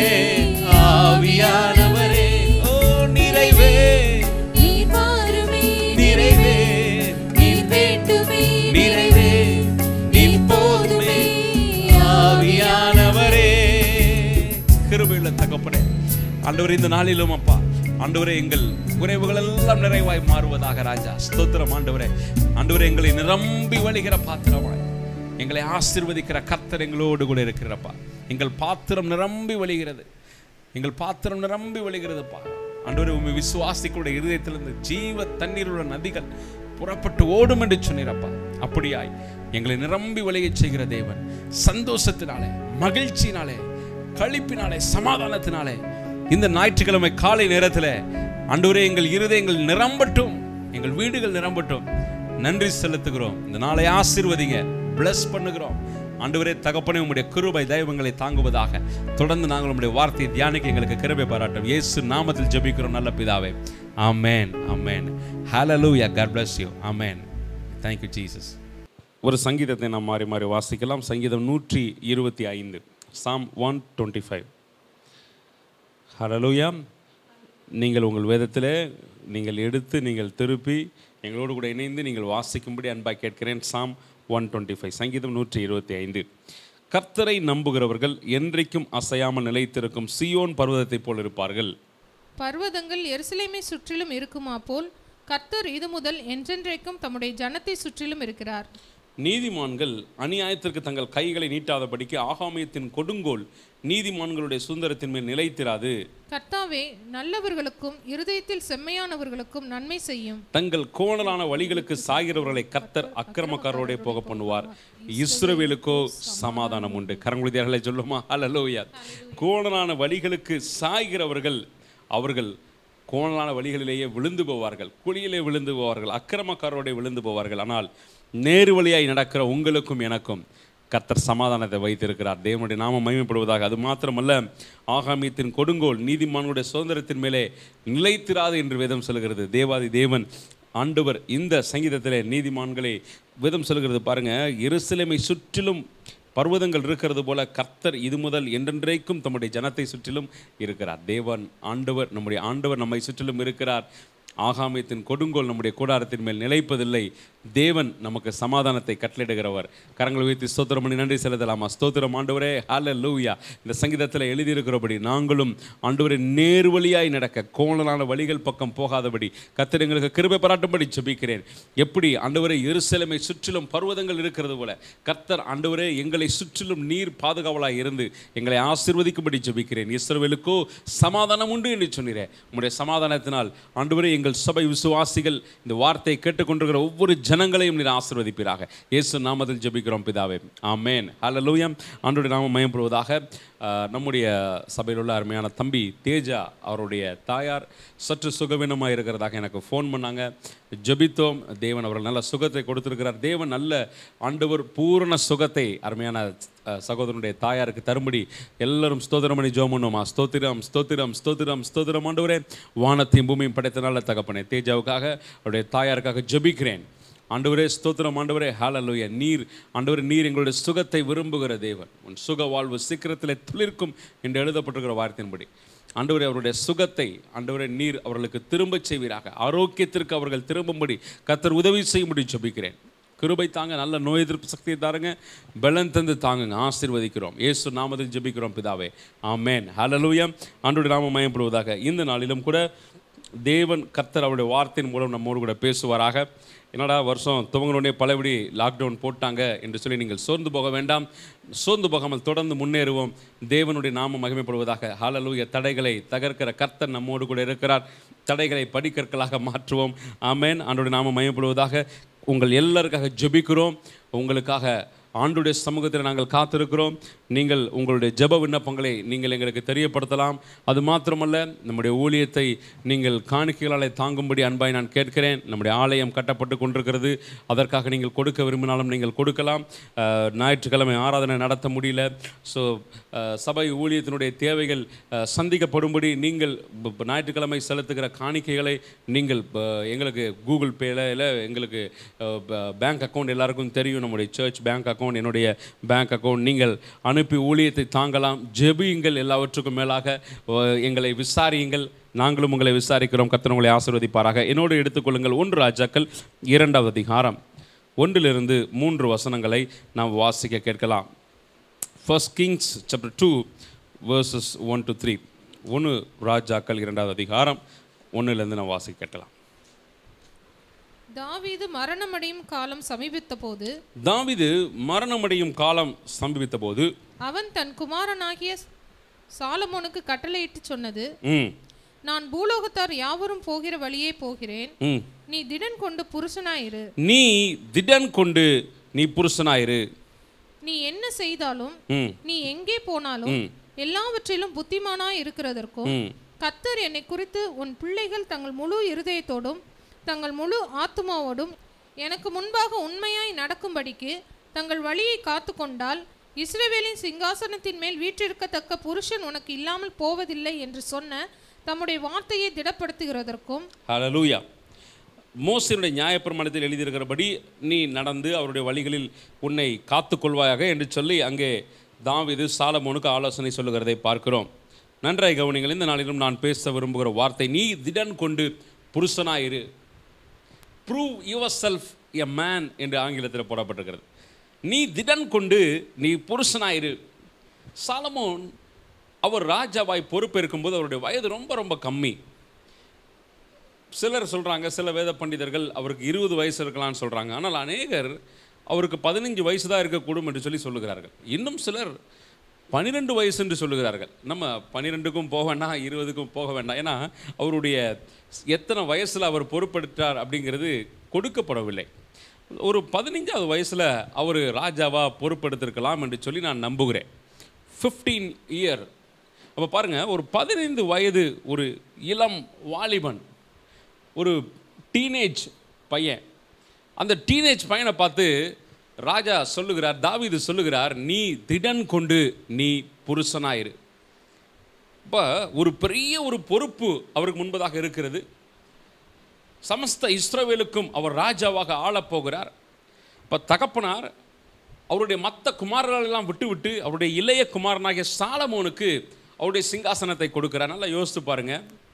ஆவியானவரே ஓ நிறைவே நீர் வாருமே, நிறைவே நீர் வேண்டுமே, நிறைவே நீர் போதுமே ஆவியானவரே கிருபையுள்ள தகப்பனே ஆண்டவரே இந்த நாளிலும் அப்பா ஆண்டவரே எங்கள் குறைவுகள் எல்லாம் நிறைவாய் மாறுவதாக ராஜா ஸ்தோத்திரம் ஆண்டவரே ஆண்டவரே எங்களை நிரம்பி வழிகிற பாத்திரமாய் எங்களை ஆசீர்வதிக்கிற கர்த்தர் எங்களோடு கூட இருக்கிறப்பா எங்கள் பாத்திரம் நிரம்பி வழிகிறது எங்கள் பாத்திரம் நிரம்பி வழிகிறதுப்பா ஆண்டவரே உண்மை விசுவாசிகளுடைய இருதயத்திலிருந்து ஜீவ தண்ணீருள்ள நதிகள் புறப்பட்டு ஓடும் என்று சொன்னீரப்பா அப்படியாய் எங்களை நிரம்பி வழியச் செய்கிற தேவன் சந்தோஷத்தினாலே மகிழ்ச்சியினாலே களிப்பினாலே சமாதானத்தினாலே இந்த ஞாயிற்றுக்கிழமை காலை நேரத்தில் ஆண்டவரே எங்கள் இருதயங்கள் நிரம்பட்டும் எங்கள் வீடுகள் நிரம்பட்டும் நன்றி செலுத்துகிறோம் இந்த நாளை ஆசீர்வதிங்க bless பண்ணுகிறோம் ஆண்டவரே தகப்பனே உம்முடைய கிருபை தெய்வங்களை தாங்குவதாக தொடர்ந்து நாங்கள் உம்முடைய வார்த்தையை தியானிக்க எங்களுக்கு கிருபை பாராட்டும் இயேசு நாமத்தில் ஜெபிக்கிறோம் நல்ல பிதாவே ஆமென் ஆமென் ஹalleluya god bless you ஆமென் thank you ஜீசஸ் ஒரு சங்கீதத்தை நாம் மாறி மாறி வாசிக்கலாம் சங்கீதம் நூற்றி இருபத்தி ஐந்து சாம் ஒன் டுவெண்ட்டி ஃபைவ் ஹலலூயா நீங்கள் உங்கள் வேதத்தில் நீங்கள் எடுத்து நீங்கள் திருப்பி எங்களோடு கூட இணைந்து நீங்கள் வாசிக்கும்படி அன்பாக கேட்கிறேன் சாம் ஒன் டுவெண்ட்டி ஃபைவ் சங்கீதம் நூற்றி இருபத்தி ஐந்து கர்த்தரை நம்புகிறவர்கள் என்றைக்கும் அசையாமல் நிலைத்திருக்கும் சியோன் பர்வதத்தைப் போல் இருப்பார்கள் பர்வதங்கள் எருசலேமை சுற்றிலும் இருக்குமா போல் கர்த்தர் இது முதல் என்றென்றைக்கும் தம்முடைய ஜனத்தை சுற்றிலும் இருக்கிறார் நீதிமான்கள் அநியாயத்திற்கு தங்கள் கைகளை நீட்டாதபடிக்கு ஆகாமியத்தின் கொடுங்கோல் நீதிமான்களுடைய சுந்தரத்தின் மேல் நிலைத்திராது கர்த்தாவே நல்லவர்களுக்கும் இருதயத்தில் செம்மையானவர்களுக்கும் நன்மை செய்யும் தங்கள் கோணலான வழிகளுக்கு சாகிறவர்களை கர்த்தர் அக்கிரமக்காரரோடே போக பண்ணுவார் இஸ்ரவேலுக்கோ சமாதானம் உண்டு கரங்குழுதியார்களை சொல்லுமா அல்லலோயா கோணலான வழிகளுக்கு சாய்கிறவர்கள் அவர்கள் கோணலான வழிகளிலேயே விழுந்து போவார்கள் குழியிலே விழுந்து போவார்கள் அக்கிரமக்காரரோடே விழுந்து போவார்கள் ஆனால் நேரு வழியாய் நடக்கிற உங்களுக்கும் எனக்கும் கர்த்தர் சமாதானத்தை வைத்திருக்கிறார் தேவனுடைய நாமம் மகிமைப்படுவதாக அது மாத்திரமல்ல ஆகாமியத்தின் கொடுங்கோல் நீதிமான்களுடைய சுதந்திரத்தின் மேலே நிலைத்திராது என்று வேதம் சொல்கிறது தேவாதி தேவன் ஆண்டவர் இந்த சங்கீதத்திலே நீதிமான்களே வேதம் சொல்கிறது பாருங்க எருசலேமை சுற்றிலும் பர்வதங்கள் இருக்கிறது போல கர்த்தர் இது முதல் என்றென்றைக்கும் தம்முடைய ஜனத்தை சுற்றிலும் இருக்கிறார் தேவன் ஆண்டவர் நம்முடைய ஆண்டவர் நம்மை சுற்றிலும் இருக்கிறார் ஆகாமியத்தின் கொடுங்கோல் நம்முடைய கூடாரத்தின் மேல் நிலைப்பதில்லை தேவன் நமக்கு சமாதானத்தை கட்டளிடுகிறவர் கரங்களை உயர்த்தி ஸ்தோத்திரம் பண்ணி நன்றி செலுத்தலாமா ஸ்தோத்திரம் ஆண்டவரே ஹால லூயா இந்த சங்கீதத்தில் எழுதியிருக்கிறபடி நாங்களும் ஆண்டவரை நேர்வழியாய் நடக்க கோணலான வழிகள் பக்கம் போகாதபடி கர்த்தர் எங்களுக்கு கிருபை பாராட்டும்படி ஜெபிக்கிறேன் எப்படி ஆண்டவரை எருசலேமை சுற்றிலும் பர்வதங்கள் இருக்கிறது போல கர்த்தர் ஆண்டவரே எங்களை சுற்றிலும் நீர் பாதுகாவலாய் இருந்து எங்களை ஆசீர்வதிக்கும்படி ஜெபிக்கிறேன் இஸ்ரவேலுக்கோ சமாதானம் உண்டு என்று சொன்னீரே உம்முடைய சமாதானத்தினால் ஆண்டவரே எங்கள் சபை விசுவாசிகள் இந்த வார்த்தையை கேட்டுக்கொண்டிருக்கிற ஒவ்வொரு ஜனங்களையும் நீர் ஆசீர்வதிப்பீராக இயேசு நாமத்தில் ஜெபிக்கிறோம் பிதாவே ஆமென் ஹalleluya ஆண்டவருடைய நாமம் மயப்படுவதாக நம்முடைய சபையில் உள்ள அருமையான தம்பி தேஜா அவருடைய தாயார் சற்று சுகவீனமாக இருக்கிறதாக எனக்கு ஃபோன் பண்ணாங்க ஜெபித்தோம் தேவன் அவர்கள் நல்ல சுகத்தை கொடுத்திருக்கிறார் தேவன் நல்ல ஆண்டவர் பூரண சுகத்தை அருமையான அஹ், சகோதரனுடைய தாயாருக்கு தரும்படி எல்லாரும் ஸ்தோத்திரம் பண்ணி ஜோம் பண்ணுவோமா ஸ்தோத்திரம் ஸ்தோத்திரம் ஸ்தோத்திரம் ஸ்தோத்திரம் ஆண்டவரே வானத்தையும் பூமியும் படைத்த நல்ல தகப்பனே தேஜாவுக்காக அவருடைய தாயாருக்காக ஜெபிக்கிறேன் ஆண்டவரே ஸ்தோத்திரம் ஆண்டவரே ஹalleluya நீர் ஆண்டவரே நீர் எங்களுடைய சுகத்தை விரும்புகிற தேவன் உன் சுக வாழ்வு சீக்கிரத்தில் துளிர்க்கும் என்று எழுதப்பட்டிருக்கிற வார்த்தையின்படி ஆண்டவரே அவருடைய சுகத்தை ஆண்டவரே நீர் அவர்களுக்கு திரும்பச் செய்வீராக ஆரோக்கியத்திற்கு அவர்கள் திரும்பும்படி கத்தர் உதவி செய்யும்படி ஜெபிக்கிறேன் கிருபை தாங்க நல்ல நோய் எதிர்ப்பு சக்தியை தாருங்க பலன் தந்து தாங்குங்க ஆசீர்வதிக்கிறோம் இயேசு நாமத்தில் ஜெபிக்கிறோம் பிதாவே ஆமென் ஹalleluya ஆண்டவருடைய நாமம் மயப்படுவதாக இந்த நாளிலும் கூட தேவன் கர்த்தர் அவருடைய வார்த்தையின் மூலம் நம்மோடு கூட பேசுவாராக என்னடா வருஷம் துவங்கினோடனே பலபடி லாக்டவுன் போட்டாங்க என்று சொல்லி நீங்கள் சோர்ந்து போக வேண்டாம் சோர்ந்து போகாமல் தொடர்ந்து முன்னேறுவோம் தேவனுடைய நாமம் மகிமைப்படுவதாக ஹalleluya தடைகளை தகர்க்கிற கர்த்தர் நம்மோடு கூட இருக்கிறார் தடைகளை படிக்கற்களாக மாற்றுவோம் ஆமென் ஆண்டோடைய நாமம் மகிமைப்படுவதாக உங்கள் எல்லாருக்காக ஜெபிக்கிறோம் உங்களுக்காக ஆண்டுடைய சமூகத்தில் நாங்கள் காத்திருக்கிறோம் நீங்கள் உங்களுடைய ஜெப விண்ணப்பங்களை நீங்கள் எங்களுக்கு தெரியப்படுத்தலாம் அது மாத்திரமல்ல நம்முடைய ஊழியத்தை நீங்கள் காணிக்கைகளாலே தாங்கும்படி அன்பாய் நான் கேட்கிறேன் நம்முடைய ஆலயம் கட்டப்பட்டு கொண்டிருக்கிறது அதற்காக நீங்கள் கொடுக்க விரும்பினாலும் நீங்கள் கொடுக்கலாம் அஹ், ஞாயிற்றுக்கிழமை ஆராதனை நடத்த முடியல ஸோ சபை ஊழியத்தினுடைய தேவைகள் அஹ், சந்திக்கப்படும்படி நீங்கள் ப- ப- ஞாயிற்றுக்கிழமை செலுத்துகிற காணிக்கைகளை நீங்கள் ப- எங்களுக்கு கூகுள் பேல இல்லை எங்களுக்கு பேங்க் அக்கௌண்ட் எல்லாருக்கும் தெரியும் நம்முடைய சர்ச் பேங்க் அக்கௌண்ட் என்னுடைய பேங்க் அக்கௌண்ட் நீங்கள் அனுப்பி ஊழியத்தை தாங்கலாம் ஜெபியுங்கள் எல்லாவற்றுக்கும் மேலாக அஹ், எங்களை விசாரியுங்கள் நாங்களும் உங்களை விசாரிக்கிறோம் கர்த்தர் உங்களை ஆசீர்வதிப்பாராக என்னோடு எடுத்துக்கொள்ளுங்கள் ஒன்று ராஜாக்கள் இரண்டாவது அதிகாரம் ஒன்றிலிருந்து மூன்று வசனங்களை நாம் வாசிக்க கேட்கலாம் first Kings chapter two verses one to three ஒன்று ராஜாக்கள் இரண்டாவது அதிகாரம் ஒன்றிலிருந்து நாம் வாசிக்க கேட்கலாம் தாவீது மரணமடையும் காலம் சமீபித்த போது தாவிது மரணமடையும் காலம் சம்பவித்த போது அவன் தன் குமாரனாகிய சாலமோனுக்கு கட்டளையிட்டு சொன்னது ம் நான் பூலோகத்தார் யாவரும் போகிற வழியே போகிறேன் ம் நீ திடன் கொண்டு புருஷனாயிரு நீ திடன் கொண்டு நீ புருஷனாயிரு நீ என்ன செய்தாலும் ம் நீ எங்கே போனாலும் ம். எல்லாவற்றிலும் புத்திமானாய் இருக்கிறதற்கும் ம் கத்தர் என்னை குறித்து உன் பிள்ளைகள் தங்கள் முழு இருதயத்தோடும் தங்கள் முழு ஆத்துமாவோடும் எனக்கு முன்பாக உண்மையாய் நடக்கும்படிக்கு தங்கள் வழியை காத்து கொண்டால் இஸ்ரவேலின் சிங்காசனத்தின் மேல் வீற்றிருக்கத்தக்க புருஷன் உனக்கு இல்லாமல் போவதில்லை என்று சொன்ன தம்முடைய வார்த்தையை திடப்படுத்துகிறதற்கும் ஹalleluya மோசனுடைய நியாயப்பிரமாணத்தில் எழுதியிருக்கிறபடி நீ நடந்து அவருடைய வழிகளில் உன்னை காத்துக்கொள்வாயாக என்று சொல்லி அங்கே தாவீது சாலமோனுக்கு ஆலோசனை சொல்லுகிறதை பார்க்கிறோம் நன்றாய் கவனிங்கள் இந்த நாளிலும் நான் பேச விரும்புகிற வார்த்தை நீ திடன் கொண்டு புருஷனாயிரு prove yourself a man என்று ஆங்கிலத்தில் போடப்பட்டிருக்கிறது நீ திடன் கொண்டு நீ புருஷனாயிரு சாலமோன் அவர் ராஜாவாய் பொறுப்பேற்கும்போது அவருடைய வயது ரொம்ப ரொம்ப கம்மி சிலர் சொல்கிறாங்க சில வேத பண்டிதர்கள் அவருக்கு இருபது வயசு இருக்கலாம்னு சொல்கிறாங்க ஆனால் அநேகர் அவருக்கு பதினஞ்சு வயசு தான் இருக்கக்கூடும் என்று சொல்லி சொல்லுகிறார்கள் இன்னும் சிலர் பன்னிரெண்டு வயசு என்று சொல்லுகிறார்கள் நம்ம பன்னிரெண்டுக்கும் போக வேண்டாம் இருபதுக்கும் போக வேண்டாம் ஏன்னா அவருடைய எத்தனை வயசில் அவர் பொறுப்பெடுத்தார் அப்படிங்கிறது கொடுக்கப்படவில்லை ஒரு பதினஞ்சாவது வயசில் அவர் ராஜாவா பொறுப்பெடுத்திருக்கலாம் என்று சொல்லி நான் நம்புகிறேன் ஃபிஃப்டீன் இயர் அப்போ பாருங்கள் ஒரு பதினைந்து வயது ஒரு இளம் வாலிபன் ஒரு டீனேஜ் பையன் அந்த டீனேஜ் பையனை பார்த்து ராஜா சொல்லுகிறார் தாவீது சொல்லுகிறார் நீ திடன் கொண்டு நீ புருஷனாயிரு இப்போ ஒரு பெரிய ஒரு பொறுப்பு அவருக்கு முன்பதாக இருக்கிறது சமஸ்த இஸ்ரவேலுக்கும் அவர் ராஜாவாக ஆளப் போகிறார் இப்போ தகப்பனார் அவருடைய மற்ற குமாரர்களெல்லாம் விட்டு விட்டு அவருடைய இளைய குமாரனாகிய சாலமோனுக்கு அவருடைய சிங்காசனத்தை கொடுக்கிறார் நல்லா யோசித்து பாருங்க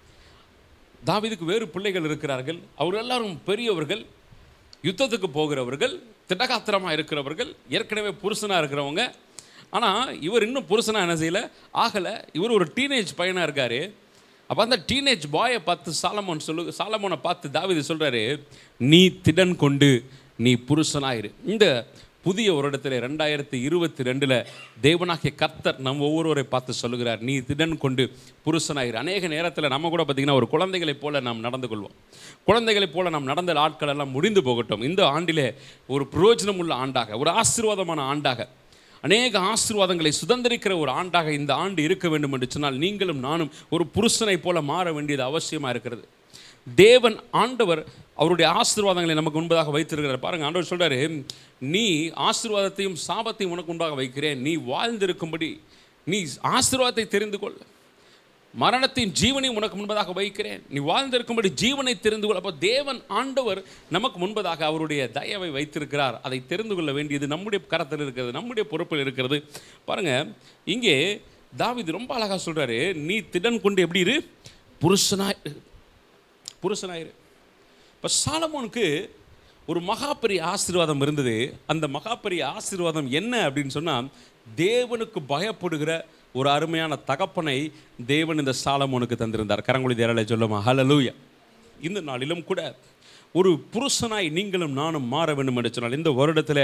தாவீதுக்கு வேறு பிள்ளைகள் இருக்கிறார்கள் அவர் எல்லாரும் பெரியவர்கள் யுத்தத்துக்கு போகிறவர்கள் திடகாத்திரமாக இருக்கிறவர்கள் ஏற்கனவே புருஷனாக இருக்கிறவங்க ஆனால் இவர் இன்னும் புருஷனாக என்ன செய்யல ஆகலை இவர் ஒரு டீனேஜ் பையனாக இருக்கார் அப்போ அந்த டீனேஜ் பாயை பார்த்து சாலமோன் சொல்லு சாலமோனை பார்த்து தாவீது சொல்கிறாரு நீ திடன் கொண்டு நீ புருஷனாயிரு இந்த புதிய ஒரு இடத்துல ரெண்டாயிரத்தி இருபத்தி ரெண்டில் தேவனாகிய கர்த்தர் நம்ம ஒவ்வொருவரை பார்த்து சொல்லுகிறார் நீ திடன் கொண்டு புருஷனாயிரு அநேக நேரத்தில் நம்ம கூட பார்த்திங்கன்னா ஒரு குழந்தைகளைப் போல நாம் நடந்து கொள்வோம் குழந்தைகளைப் போல நாம் நடந்த ஆட்கள் எல்லாம் முடிந்து போகட்டும் இந்த ஆண்டிலே ஒரு பிரயோஜனம் உள்ள ஆண்டாக ஒரு ஆசீர்வாதமான ஆண்டாக அநேக ஆசீர்வாதங்களை சுதந்திரிக்கிற ஒரு ஆண்டாக இந்த ஆண்டு இருக்க வேண்டும் என்று சொன்னால் நீங்களும் நானும் ஒரு புருஷனைப் போல மாற வேண்டியது அவசியமாக இருக்கிறது தேவன் ஆண்டவர் அவருடைய ஆசீர்வாதங்களை நமக்கு முன்பதாக வைத்திருக்கிறார் பாருங்க ஆண்டவர் சொல்றாரு நீ ஆசீர்வாதத்தையும் சாபத்தையும் உனக்கு முன்பாக வைக்கிறேன் நீ வாழ்ந்திருக்கும்படி நீ ஆசீர்வாதத்தை தெரிந்து கொள் மரணத்தின் ஜீவனையும் உனக்கு முன்பதாக வைக்கிறேன் நீ வாழ்ந்திருக்கும்படி ஜீவனை தெரிந்து கொள் அப்போ தேவன் ஆண்டவர் நமக்கு முன்பதாக அவருடைய தயவை வைத்திருக்கிறார் அதை தெரிந்து கொள்ள வேண்டியது நம்முடைய கரத்தில் இருக்கிறது நம்முடைய பொறுப்பில் இருக்கிறது பாருங்க இங்கே தாவீது ரொம்ப அழகாக சொல்றாரு நீ திடன் கொண்டு எப்படி இரு புருஷனாய் புருஷனாயிரு இப்போ சாலமோனுக்கு ஒரு மகா பெரிய ஆசீர்வாதம் இருந்தது அந்த மகா பெரிய ஆசீர்வாதம் என்ன அப்படின்னு சொன்னால் தேவனுக்கு பயப்படுகிற ஒரு அருமையான தகப்பனை தேவன் இந்த சாலமோனுக்கு தந்திருந்தார் கரங்குழி தேரலை சொல்லுமா ஹலலூயா இந்த நாளிலும் கூட ஒரு புருஷனாய் நீங்களும் நானும் மாற வேண்டும் என்று சொன்னால் இந்த வருடத்தில்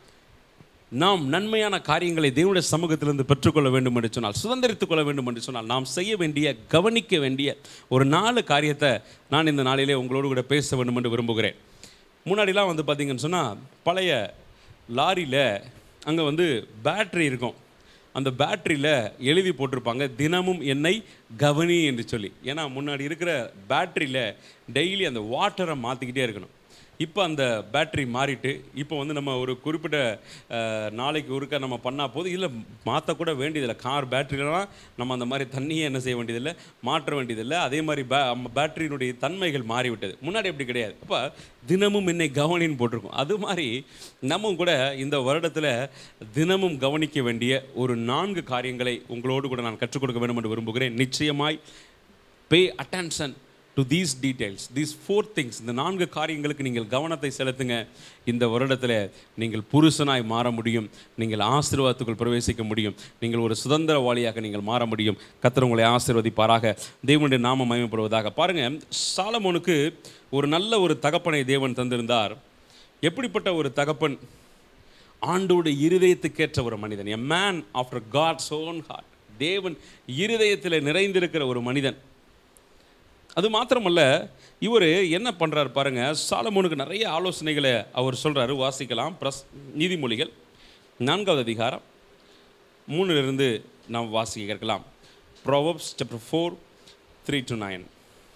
நாம் நன்மையான காரியங்களை தேவனுடைய சமூகத்திலிருந்து பெற்றுக்கொள்ள வேண்டும் என்று சொன்னால் சுதந்திரித்துக் கொள்ள வேண்டும் என்று சொன்னால் நாம் செய்ய வேண்டிய கவனிக்க வேண்டிய ஒரு நாலு காரியத்தை நான் இந்த நாளிலே உங்களோடு கூட பேச வேண்டும் என்று விரும்புகிறேன் முன்னாடிலாம் வந்து பார்த்தீங்கன்னு சொன்னால் பழைய லாரியில் அங்கே வந்து பேட்டரி இருக்கும் அந்த பேட்டரியில் எழுதி போட்டிருப்பாங்க தினமும் என்னை கவனி என்று சொல்லி ஏன்னா முன்னாடி இருக்கிற பேட்டரியில் டெய்லி அந்த வாட்டரை மாற்றிக்கிட்டே இருக்கணும் இப்போ அந்த பேட்டரி மாறிட்டு இப்போ வந்து நம்ம ஒரு குறிப்பிட்ட அஹ், நாளைக்கு ஒருக்க நம்ம பண்ணால் போது இல்லை மாற்றக்கூட வேண்டியதில்லை கார் பேட்டரிலாம் நம்ம அந்த மாதிரி தண்ணியை என்ன செய்ய வேண்டியதில்லை மாற்ற வேண்டியதில்லை அதே மாதிரி பே பேட்டரியினுடைய தன்மைகள் மாறிவிட்டது முன்னாடி அப்படி கிடையாது அப்போ தினமும் என்னை கவனின்னு போட்டிருக்கோம் அது மாதிரி நம்ம கூட இந்த வருடத்தில் தினமும் கவனிக்க வேண்டிய ஒரு நான்கு காரியங்களை உங்களோடு கூட நான் கற்றுக் கொடுக்க வேண்டும் என்று விரும்புகிறேன் நிச்சயமாய் pay attention to these details these four things இந்த நான்கு காரியங்களுக்கு நீங்கள் கவனத்தை செலுத்துங்க இந்த வருடத்தில் நீங்கள் புருஷனாய் மாற முடியும் நீங்கள் ஆசீர்வாதத்துக்குள் பிரவேசிக்க முடியும் நீங்கள் ஒரு சுதந்திரவாளியாக நீங்கள் மாற முடியும் கர்த்தர் உங்களை ஆசீர்வதிப்பாராக தேவனுடைய நாமம் மயமப்படுவதாக பாருங்க சாலமோனுக்கு ஒரு நல்ல ஒரு தகப்பனை தேவன் தந்திருந்தார் எப்படிப்பட்ட ஒரு தகப்பன் ஆண்டோடைய இருதயத்துக்கேற்ற ஒரு மனிதன் a man after God's own heart தேவன் இருதயத்தில் நிறைந்திருக்கிற ஒரு மனிதன் அது மாத்திரமல்ல இவர் என்ன பண்ணுறாரு பாருங்க சாலமோனுக்கு நிறைய ஆலோசனைகளை அவர் சொல்றாரு வாசிக்கலாம் ப்ரஸ் நீதிமொழிகள் நான்காவது அதிகாரம் மூணுலேருந்து நாம் வாசிக்க கேட்கலாம் Proverbs chapter four three to nine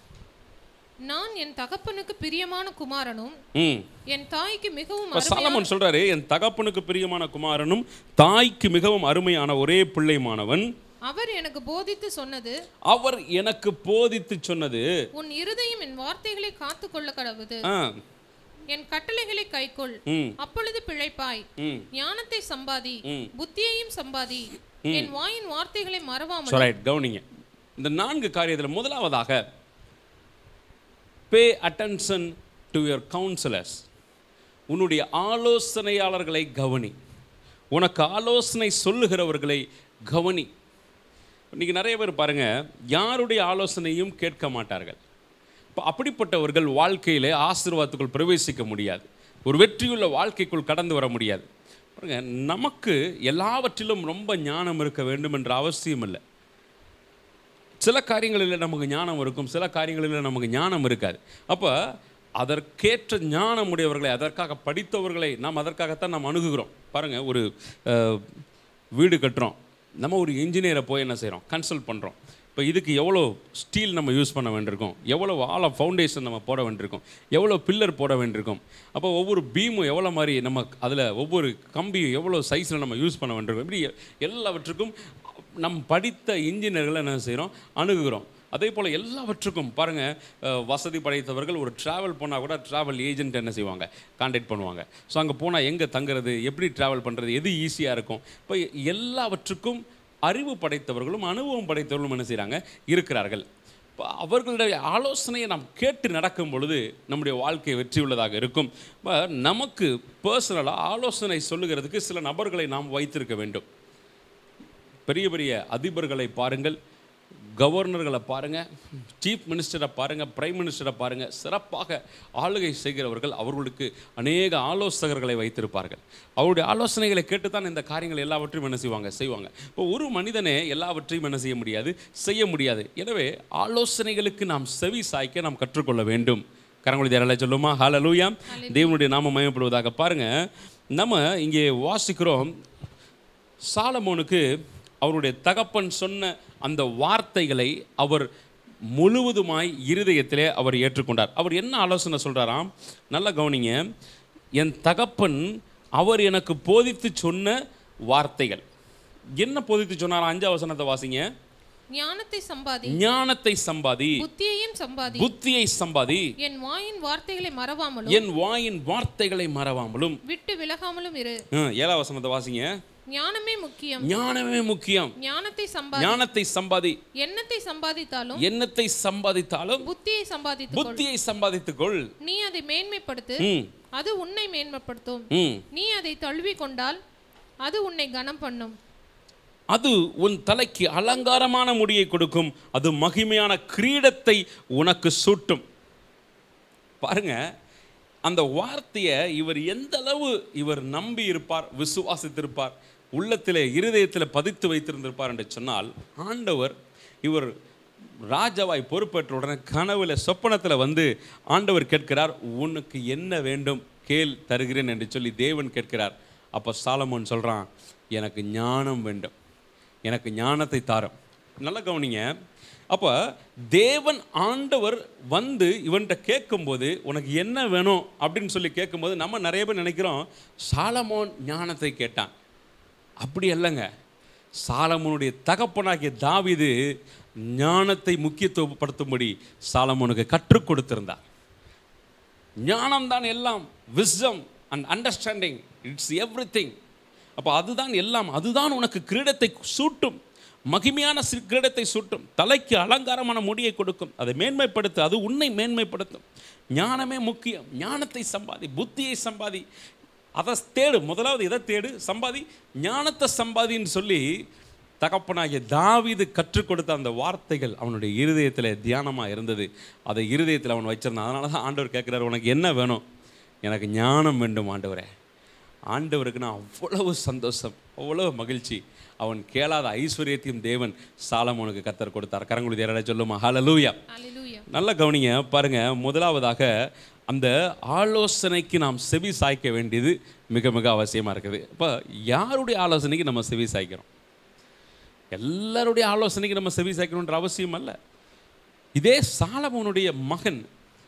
நான் என் தகப்பனுக்கு பிரியமான குமாரனும் ம் என் தாய்க்கு மிகவும் இப்போ அருமையான சாலமோன் சொல்றாரு என் தகப்பனுக்கு பிரியமான குமாரனும் தாய்க்கு மிகவும் அருமையான ஒரே பிள்ளைமானவன் அவர் எனக்கு போதித்து சொன்னது அவர் எனக்கு போதித்து சொன்னது உன் இருதயம் என் வார்த்தைகளை காத்து கொள்ள கடவுது ஆ என் கட்டளைகளை கைக்கொள் ம் அப்பொழுது பிழைப்பாய் ம் ஞானத்தை சம்பாதி ம். புத்தியையும் சம்பாதி என் வாயின் வார்த்தைகளை மறவாமல் ஸோ ரைட் கவனிங்க இந்த நான்கு காரியத்தில் முதலாவதாக pay attention to your counsellors உன்னுடைய ஆலோசனையாளர்களை கவனி உனக்கு ஆலோசனை சொல்லுகிறவர்களை கவனி இன்னைக்கு நிறைய பேர் பாருங்க யாருடைய ஆலோசனையும் கேட்க மாட்டார்கள் இப்போ அப்படிப்பட்டவர்கள் வாழ்க்கையிலே ஆசீர்வாதத்துக்குள் பிரவேசிக்க முடியாது ஒரு வெற்றியுள்ள வாழ்க்கைக்குள் கடந்து வர முடியாது பாருங்க நமக்கு எல்லாவற்றிலும் ரொம்ப ஞானம் இருக்க வேண்டும் என்ற அவசியம் இல்லை சில காரியங்களில் நமக்கு ஞானம் இருக்கும் சில காரியங்களில் நமக்கு ஞானம் இருக்காது அப்போ அதற்கேற்ற ஞானம் உடையவர்களை அதற்காக படித்தவர்களை நாம் அதற்காகத்தான் நாம் அணுகுகிறோம் பாருங்கள் ஒரு அஹ், வீடு கட்டுறோம் நம்ம ஒரு இன்ஜினியரை போய் என்ன செய்கிறோம் கன்சல்ட் பண்ணுறோம் இப்போ இதுக்கு எவ்வளோ ஸ்டீல் நம்ம யூஸ் பண்ண வேண்டியிருக்கோம் எவ்வளோ ஆழ ஃபவுண்டேஷன் நம்ம போட வேண்டியிருக்கோம் எவ்வளோ பில்லர் போட வேண்டியிருக்கும் அப்போ ஒவ்வொரு பீமும் எவ்வளோ மாதிரி நம்ம அதில் ஒவ்வொரு கம்பியும் எவ்வளோ சைஸில் நம்ம யூஸ் பண்ண வேண்டியிருக்கோம் இப்படி எல்லாவற்றுக்கும் நம் படித்த இன்ஜினியர்களை என்ன செய்கிறோம் அணுகுகிறோம் அதே போல் எல்லாவற்றுக்கும் பாருங்கள் வசதி படைத்தவர்கள் ஒரு ட்ராவல் போனால் கூட ட்ராவல் ஏஜென்ட் என்ன செய்வாங்க காண்டாக்ட் பண்ணுவாங்க ஸோ அங்கே போனால் எங்கே தங்குறது எப்படி ட்ராவல் பண்ணுறது எது ஈஸியாக இருக்கும் இப்போ எல்லாவற்றுக்கும் அறிவு படைத்தவர்களும் அனுபவம் படைத்தவர்களும் என்ன செய்கிறாங்க இருக்கிறார்கள் இப்போ அவர்களுடைய ஆலோசனையை நாம் கேட்டு நடக்கும் பொழுது நம்முடைய வாழ்க்கை வெற்றி உள்ளதாக இருக்கும் இப்போ நமக்கு பர்சனலாக ஆலோசனை சொல்லுகிறதுக்கு சில நபர்களை நாம் வைத்திருக்க வேண்டும் பெரிய பெரிய அதிபர்களை பாருங்கள் கவர்னர்களை பாருங்கள் சீஃப் மினிஸ்டரை பாருங்கள் பிரைம் மினிஸ்டரை பாருங்கள் சிறப்பாக ஆளுகை செய்கிறவர்கள் அவர்களுக்கு அநேக ஆலோசகர்களை வைத்திருப்பார்கள் அவருடைய ஆலோசனைகளை கேட்டு தான் இந்த காரியங்கள் எல்லாவற்றையும் என்ன செய்வாங்க செய்வாங்க இப்போ ஒரு மனிதனே எல்லாவற்றையும் என்ன செய்ய முடியாது செய்ய முடியாது எனவே ஆலோசனைகளுக்கு நாம் செவி சாய்க்க நாம் கற்றுக்கொள்ள வேண்டும் கரங்குழி தேரலை சொல்லுமா ஹalleluya தேவனுடைய நாம மயப்படுவதாக பாருங்க நம்ம இங்கே வாசிக்கிறோம் சாலமோனுக்கு அவருடைய தகப்பன் சொன்ன அந்த வார்த்தைகளை அவர் முழுவதுமாய் இருதயத்திலே அவர் ஏற்றுக்கொண்டார் அவர் என்ன ஆலோசனை சொல்றாராம் நல்லா கவனிங்க என் தகப்பன் அவர் எனக்கு போதித்து சொன்ன வார்த்தைகள் என்ன போதித்து சொன்னாராம் அஞ்சாம் வசனத்தை வாசிங்க ஞானத்தை சம்பாதி ஞானத்தை சம்பாதி புத்தியையும் சம்பாதி புத்தியை சம்பாதி என் வாயின் வார்த்தைகளை மறவாமலும் என் வாயின் வார்த்தைகளை மறவாமலும் விட்டு விலகாமலும் இரு ஹம், ஏழாம் வசனத்தை வாசிங்க ஞானமே முக்கியம் ஞானமே முக்கியம் ஞானத்தை சம்பாதி ஞானத்தை சம்பாதி எண்ணத்தை சம்பாதித்தாலும் எண்ணத்தை சம்பாதித்தாலும் புத்தியை சம்பாதித்து புத்தியை சம்பாதித்துக்கொள் நீ அதை மேன்மைப்படுத்து ம் அது உன்னை மேன்மைப்படுத்தும் ம் நீ அதை தழுவி கொண்டால் அது உன்னை கனம் பண்ணும் அது உன் தலைக்கு அலங்காரமான முடியை கொடுக்கும் அது மகிமையான கிரீடத்தை உனக்கு சூட்டும் பாருங்க அந்த வார்த்தையை இவர் எந்த அளவு இவர் நம்பி இருப்பார் விசுவாசித்திருப்பார் உள்ளத்திலே இருதயத்தில் பதித்து வைத்திருந்திருப்பார் என்று சொன்னால் ஆண்டவர் இவர் ராஜாவாய் பொறுப்பேற்ற உடனே கனவுல சொப்பனத்தில் வந்து ஆண்டவர் கேட்கிறார் உனக்கு என்ன வேண்டும் கேள் தருகிறேன் என்று சொல்லி தேவன் கேட்கிறார் அப்போ சாலமோன் சொல்கிறான் எனக்கு ஞானம் வேண்டும் எனக்கு ஞானத்தை தாரும் நல்லா கவனிங்க அப்போ தேவன் ஆண்டவர் வந்து இவன்கிட்ட கேட்கும்போது உனக்கு என்ன வேணும் அப்படின்னு சொல்லி கேட்கும்போது நம்ம நிறைய பேர் நினைக்கிறோம் சாலமோன் ஞானத்தை கேட்டான் அப்படி அல்லங்க சாலமோனுடைய தகப்பனாகிய தாவீது ஞானத்தை முக்கியத்துவப்படுத்தும்படி சாலமோனுக்கு கற்றுக் கொடுத்திருந்தார் ஞானம்தான் எல்லாம் wisdom and understanding it's everything அப்போ அதுதான் எல்லாம் அதுதான் உனக்கு கிரீடத்தை சூட்டும் மகிமையான சி- கிரீடத்தை சூட்டும் தலைக்கு அலங்காரமான முடியை கொடுக்கும் அதை மேன்மைப்படுத்து அது உன்னை மேன்மைப்படுத்தும் ஞானமே முக்கியம் ஞானத்தை சம்பாதி புத்தியை சம்பாதி அதை தேடு முதலாவது எதை தேடு சம்பாதி ஞானத்தை சம்பாதின்னு சொல்லி தகப்பனாகிய தாவீது கற்றுக் கொடுத்த அந்த வார்த்தைகள் அவனுடைய இருதயத்தில் தியானமாக இருந்தது அதை இருதயத்தில் அவன் வச்சிருந்தான் அதனால தான் ஆண்டவர் கேட்குறாரு உனக்கு என்ன வேணும் எனக்கு ஞானம் வேண்டும் ஆண்டவரே ஆண்டவருக்கு நான் அவ்வளவு சந்தோஷம் அவ்வளவு மகிழ்ச்சி அவன் கேளாத ஐஸ்வர்யத்தையும் தேவன் சாலமோனுக்கு கத்தர் கொடுத்தார் கரங்குடி தேரட சொல்லுமா ஹalleluya அல்லேலூயா நல்ல கவனிங்க பாருங்க முதலாவதாக அந்த ஆலோசனைக்கு நாம் செவி சாய்க்க வேண்டியது மிக மிக அவசியமாக இருக்குது இப்போ யாருடைய ஆலோசனைக்கு நம்ம செவி சாய்க்கிறோம் எல்லாருடைய ஆலோசனைக்கு நம்ம செவி சாய்க்கணுன்ற அவசியம் அல்ல இதே சாலமோனுடைய மகன்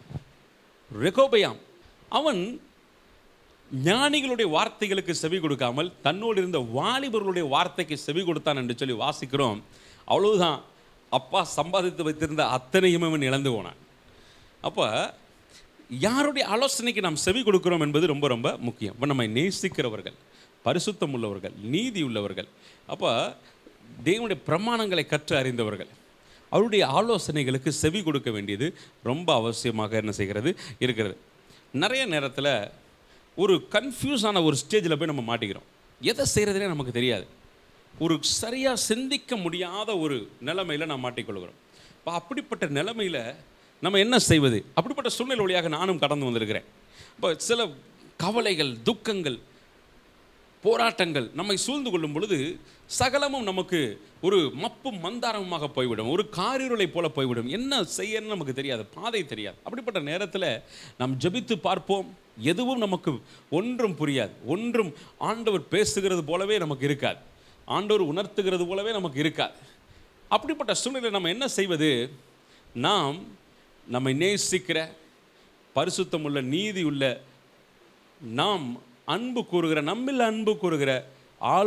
ரெகோபயாம் அவன் ஞானிகளுடைய வார்த்தைகளுக்கு செவி கொடுக்காமல் தன்னோடு இருந்த வாலிபர்களுடைய வார்த்தைக்கு செவி கொடுத்தான் என்று சொல்லி வாசிக்கிறோம் அவ்வளவுதான் அப்பா சம்பாதித்து வைத்திருந்த அத்தனையும் அவன் இழந்து போனான் அப்போ யாருடைய ஆலோசனைக்கு நாம் செவி கொடுக்கிறோம் என்பது ரொம்ப ரொம்ப முக்கியம் இப்போ நம்மை நேசிக்கிறவர்கள் பரிசுத்தம் உள்ளவர்கள் நீதி உள்ளவர்கள் அப்போ தேவனுடைய பிரமாணங்களை கற்று அறிந்தவர்கள் அவருடைய ஆலோசனைகளுக்கு செவி கொடுக்க வேண்டியது ரொம்ப அவசியமாக என்ன செய்கிறது இருக்கிறது நிறைய நேரத்தில் ஒரு கன்ஃபியூஸான ஒரு ஸ்டேஜில் போய் நம்ம மாட்டிக்கிறோம் எதை செய்கிறதுனே நமக்கு தெரியாது ஒரு சரியாக சிந்திக்க முடியாத ஒரு நிலைமையில் நாம் மாட்டிக்கொள்கிறோம் இப்போ அப்படிப்பட்ட நிலைமையில் நம்ம என்ன செய்வது அப்படிப்பட்ட சூழ்நிலை வழியாக நானும் கடந்து வந்திருக்கிறேன் இப்போ சில கவலைகள் துக்கங்கள் போராட்டங்கள் நம்மை சூழ்ந்து கொள்ளும் பொழுது சகலமும் நமக்கு ஒரு மப்பும் மந்தாரமுமாக போய்விடும் ஒரு காரிருளை போல போய்விடும் என்ன செய்யன்னு நமக்கு தெரியாது பாதை தெரியாது அப்படிப்பட்ட நேரத்தில் நாம் ஜெபித்து பார்ப்போம் எதுவும் நமக்கு ஒன்றும் புரியாது ஒன்றும் ஆண்டவர் பேசுகிறது போலவே நமக்கு இருக்காது ஆண்டவர் உணர்த்துகிறது போலவே நமக்கு இருக்காது அப்படிப்பட்ட சூழ்நிலை நம்ம என்ன செய்வது நாம் நம்மை நேசிக்கிற பரிசுத்தமுள்ள நீதியுள்ள நாம் அன்பு கூறுகிற நம்மில் அன்பு கூறுகிற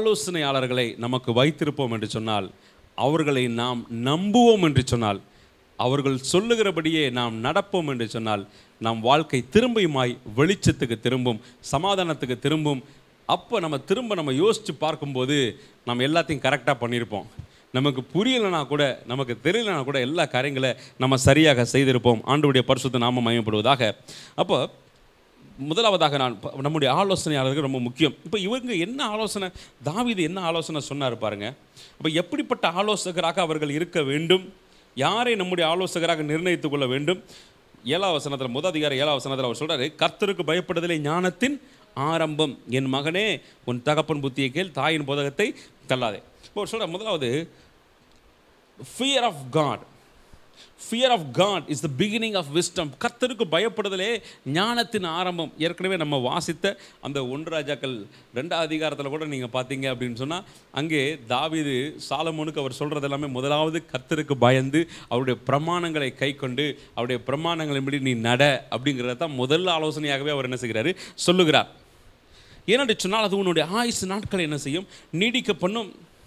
ஆலோசனையாளர்களை நமக்கு வைத்திருப்போம் என்று சொன்னால் அவர்களை நாம் நம்புவோம் என்று சொன்னால் அவர்கள் சொல்லுகிறபடியே நாம் நடப்போம் என்று சொன்னால் நம் வாழ்க்கை திரும்பியுமாய் வெளிச்சத்துக்கு திரும்பும் சமாதானத்துக்கு திரும்பும் அப்போ நம்ம திரும்ப நம்ம யோசித்து பார்க்கும்போது நம்ம எல்லாத்தையும் கரெக்டாக பண்ணியிருப்போம் நமக்கு புரியலைனா கூட நமக்கு தெரியலனா கூட எல்லா காரியங்களை நம்ம சரியாக செய்திருப்போம் ஆண்டவருடைய பரிசுத்த நாம மயப்படுவதாக அப்போ முதலாவதாக நான் ப- நம்முடைய ஆலோசனையாளர்கள் ரொம்ப முக்கியம் இப்போ இவங்க என்ன ஆலோசனை தாவீது என்ன ஆலோசனை சொன்னார் பாருங்க அப்போ எப்படிப்பட்ட ஆலோசகராக அவர்கள் இருக்க வேண்டும் யாரை நம்முடைய ஆலோசகராக நிர்ணயித்துக் கொள்ள வேண்டும் ஏழாம் வசனத்தில் முதல் அதிகாரம் ஏழாம் வசனத்தில் அவர் சொல்றாரு கர்த்தருக்கு பயப்படுதலே ஞானத்தின் ஆரம்பம் என் மகனே உன் தகப்பன் புத்தியை கேள் தாயின் புதகத்தை தள்ளாதே இப்போ அவர் சொல்ற முதலாவது fear of God fear of God is the beginning of wisdom கர்த்தருக்கு பயப்படுதலே ஞானத்தின் ஆரம்பம் ஏற்கனவே நம்ம வாசித்த அந்த ஒன்று ராஜாக்கள் ரெண்டாம் அதிகாரத்தில் கூட நீங்கள் பார்த்தீங்க அப்படின்னு சொன்னால் அங்கே தாவீது சாலமோனுக்கு அவர் சொல்கிறது எல்லாமே முதலாவது கர்த்தருக்கு பயந்து அவருடைய பிரமாணங்களை கை கொண்டு அவருடைய பிரமாணங்களின்படி நீ நட அப்படிங்கிறத தான் முதல் ஆலோசனையாகவே அவர் என்ன செய்கிறாரு சொல்லுகிறார் ஏனென்று சொன்னால் அது உன்னுடைய ஆயுசு நாட்களை என்ன செய்யும் நீடிக்க பண்ணும்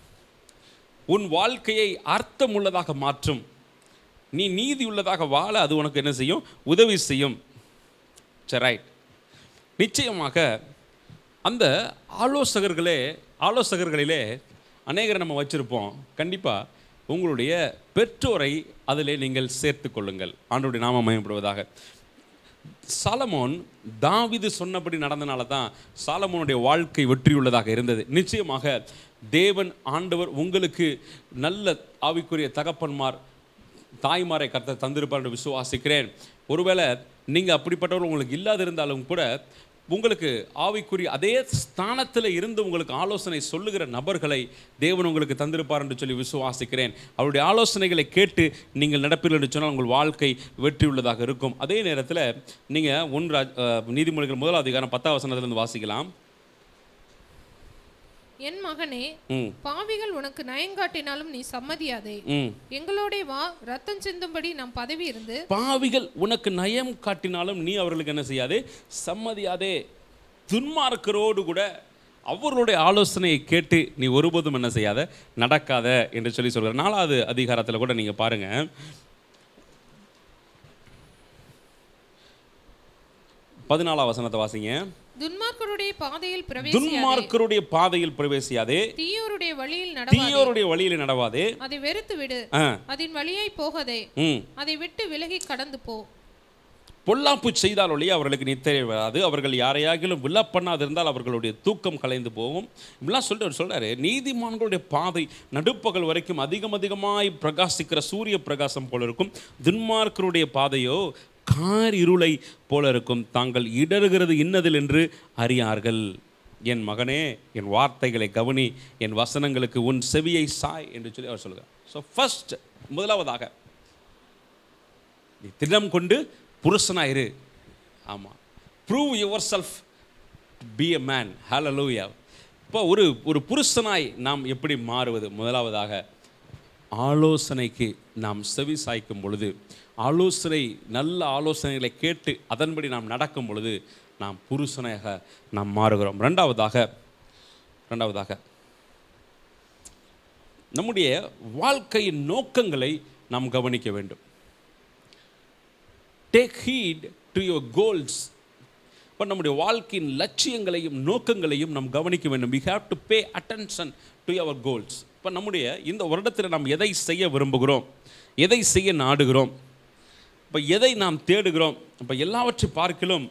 உன் வாழ்க்கையை அர்த்தமுள்ளதாக மாற்றும் நீ நீதி உள்ளதாக வாழ அது உனக்கு என்ன செய்யும் உதவி செய்யும் சரி ரைட் நிச்சயமாக அந்த ஆலோசகர்களே ஆலோசகர்களிலே அநேகரை நம்ம வச்சுருப்போம் கண்டிப்பாக உங்களுடைய பெற்றோரை அதிலே நீங்கள் சேர்த்து கொள்ளுங்கள் ஆண்டோடைய நாம மயப்படுவதாக சாலமோன் தாவீது சொன்னபடி நடந்தனால தான் சாலமோனுடைய வாழ்க்கை வெற்றியுள்ளதாக இருந்தது நிச்சயமாக தேவன் ஆண்டவர் உங்களுக்கு நல்ல ஆவிக்குரிய தகப்பன்மார் தாய்மாரை கர்த்தர் தந்திருப்பார் என்று விசுவாசிக்கிறேன் ஒருவேளை நீங்கள் அப்படிப்பட்டவர் உங்களுக்கு இல்லாதிருந்தாலும் கூட உங்களுக்கு ஆவிக்குரிய அதே ஸ்தானத்தில் இருந்து உங்களுக்கு ஆலோசனை சொல்லுகிற நபர்களை தேவன் உங்களுக்கு தந்திருப்பார் என்று சொல்லி விசுவாசிக்கிறேன் அவருடைய ஆலோசனைகளை கேட்டு நீங்கள் நடப்பீர்கள் என்று சொன்னால் உங்கள் வாழ்க்கை வெற்றியுள்ளதாக இருக்கும் அதே நேரத்தில் நீங்கள் ஒன் ராஜ் அஹ், நீதிமொழிகள் முதல் அதிகாரம் பத்தாம் வசனத்திலிருந்து வாசிக்கலாம் என் மகனே ம் பாவிகள் உனக்கு நயங்காட்டினாலும் நீ சம்மதியாதே ம் எங்களோடே வா ரத்தம் சிந்தும்படி நம் பதவி இருந்து பாவிகள் உனக்கு நயம் காட்டினாலும் நீ அவர்களுக்கு என்ன செய்யாதே சம்மதியாதே துன்மார்க்கரோடு கூட அவர்களுடைய ஆலோசனையை கேட்டு நீ ஒருபோதும் என்ன செய்யாத நடக்காத என்று சொல்லி சொல்கிறார் நாலாவது அதிகாரத்தில் கூட நீங்கள் பாருங்க பதினாலாம் வசனத்தை வாசிங்க துன்மார்க்கருடைய பாதையில் பிரவேசியாதே துன்மார்க்கருடைய பாதையில் பிரவேசியாதே தீயோருடைய வழியில் நடவாதே தீயோருடைய வழியில் நடவாதே அதை வெறுத்து விடு ஆ, அதன் வழியாய் போகாதே ம் அதை விட்டு விலகி கடந்து போ பொல்லாப்பு செய்தால் ஒழிய அவர்களுக்கு நித்திரை வராது அவர்கள் யாரையாகிலும் விழா பண்ணாதிருந்தால் அவர்களுடைய தூக்கம் கலைந்து போகும் இப்படிலாம் சொல்லிட்டு அவர் சொல்றாரு நீதிமான்களுடைய பாதை நடுப்பகல் வரைக்கும் அதிகம் அதிகமாய் பிரகாசிக்கிற சூரிய பிரகாசம் போல இருக்கும் துன்மார்க்கருடைய பாதையோ கார் இருளை போல இருக்கும் தாங்கள் இடறுகிறது இன்னதில் என்று அறியார்கள் என் மகனே என் வார்த்தைகளை கவனி என் வசனங்களுக்கு உன் செவியை சாய் என்று சொல்லி அவர் சொல்லுகிறார் ஸோ ஃபர்ஸ்ட் முதலாவதாக நீ திடம் கொண்டு புருஷனாயிரு ஆமாம் prove yourself be a man ஹalleluya இப்போ ஒரு ஒரு புருஷனாய் நாம் எப்படி மாறுவது முதலாவதாக ஆலோசனைக்கு நாம் செவி சாய்க்கும் பொழுது ஆலோசனை நல்ல ஆலோசனைகளை கேட்டு அதன்படி நாம் நடக்கும் பொழுது நாம் புருஷனாக நாம் மாறுகிறோம் ரெண்டாவதாக ரெண்டாவதாக நம்முடைய வாழ்க்கையின் நோக்கங்களை நாம் கவனிக்க வேண்டும் take heed to your goals இப்போ நம்முடைய வாழ்க்கையின் லட்சியங்களையும் நோக்கங்களையும் நாம் கவனிக்க வேண்டும் we have to pay attention to our goals இப்போ நம்முடைய இந்த வருடத்தில் நாம் எதை செய்ய விரும்புகிறோம் எதை செய்ய நாடுகிறோம் இப்போ எதை நாம் தேடுகிறோம் இப்போ எல்லாவற்றை பார்க்கிலும்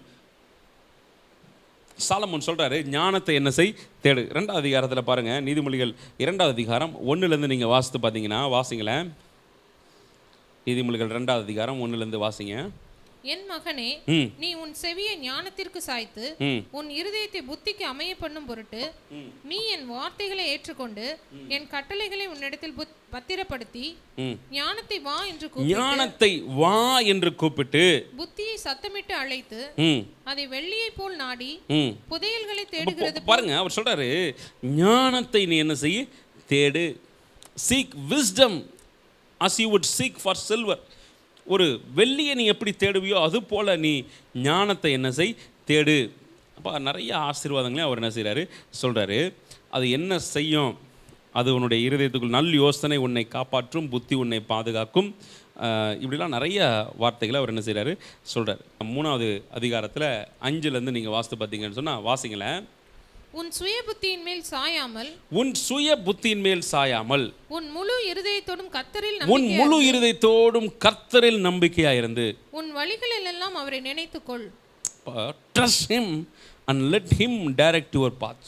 சாலமோன் சொல்றாரு ஞானத்தை என்ன செய் தேடு ரெண்டாவது அதிகாரத்தில் பாருங்க நீதிமொழிகள் இரண்டாவது அதிகாரம் ஒன்றுலேருந்து நீங்கள் வாசித்து பார்த்தீங்கன்னா வாசிங்களேன் நீதிமொழிகள் ரெண்டாவது அதிகாரம் ஒன்றுலேருந்து வாசிங்க என் மகனே ம் நீ உன் செவியை ஞானத்திற்கு சாய்த்து ம் உன் இருதயத்தை புத்திக்கு அமைய பண்ணும் பொருட்டு நீ என் வார்த்தைகளை ஏற்றுக்கொண்டு என் கட்டளைகளை உன்னிடத்தில் புத்- பத்திரப்படுத்தி ம் ஞானத்தை வா என்று கூப்பிட்டு ஞானத்தை வா என்று கூப்பிட்டு புத்தியை சத்தமிட்டு அழைத்து ம் அதை வெள்ளியைப் போல் நாடி ம் புதையல்களை அப்ப தேடுகிறது பா- பாருங்க அவர் சொல்றாரு ஞானத்தை நீ என்ன செய்ய தேடு seek wisdom as you would seek for silver ஒரு வெள்ளியை நீ எப்படி தேடுவியோ அது போல நீ ஞானத்தை என்ன செய் தேடு அப்போ நிறைய ஆசீர்வாதங்களையும் அவர் என்ன செய்கிறாரு சொல்றாரு அது என்ன செய்யும் அது உன்னுடைய இருதயத்துக்குள் நல் யோசனை உன்னை காப்பாற்றும் புத்தி உன்னை பாதுகாக்கும் அஹ், இப்படிலாம் நிறைய வார்த்தைகளை அவர் என்ன செய்கிறாரு சொல்கிறார் மூணாவது அதிகாரத்தில் அஞ்சுலேருந்து நீங்கள் வாசித்து பார்த்தீங்கன்னு சொன்னால் வாசிங்களேன் உன் சுய புத்தியின் மேல் சாயாமல் உன் சுய புத்தியின் மேல் சாயாமல் உன் முழு இருதயத்தோடும் கத்தரில் உன் நம்பிக்கை முழு இருதயத்தோடும் கர்த்தரில் நம்பிக்கையாயிருந்து உன் வழிகளில் எல்லாம் அவரை நினைத்துக்கொள் trust him and let him direct your paths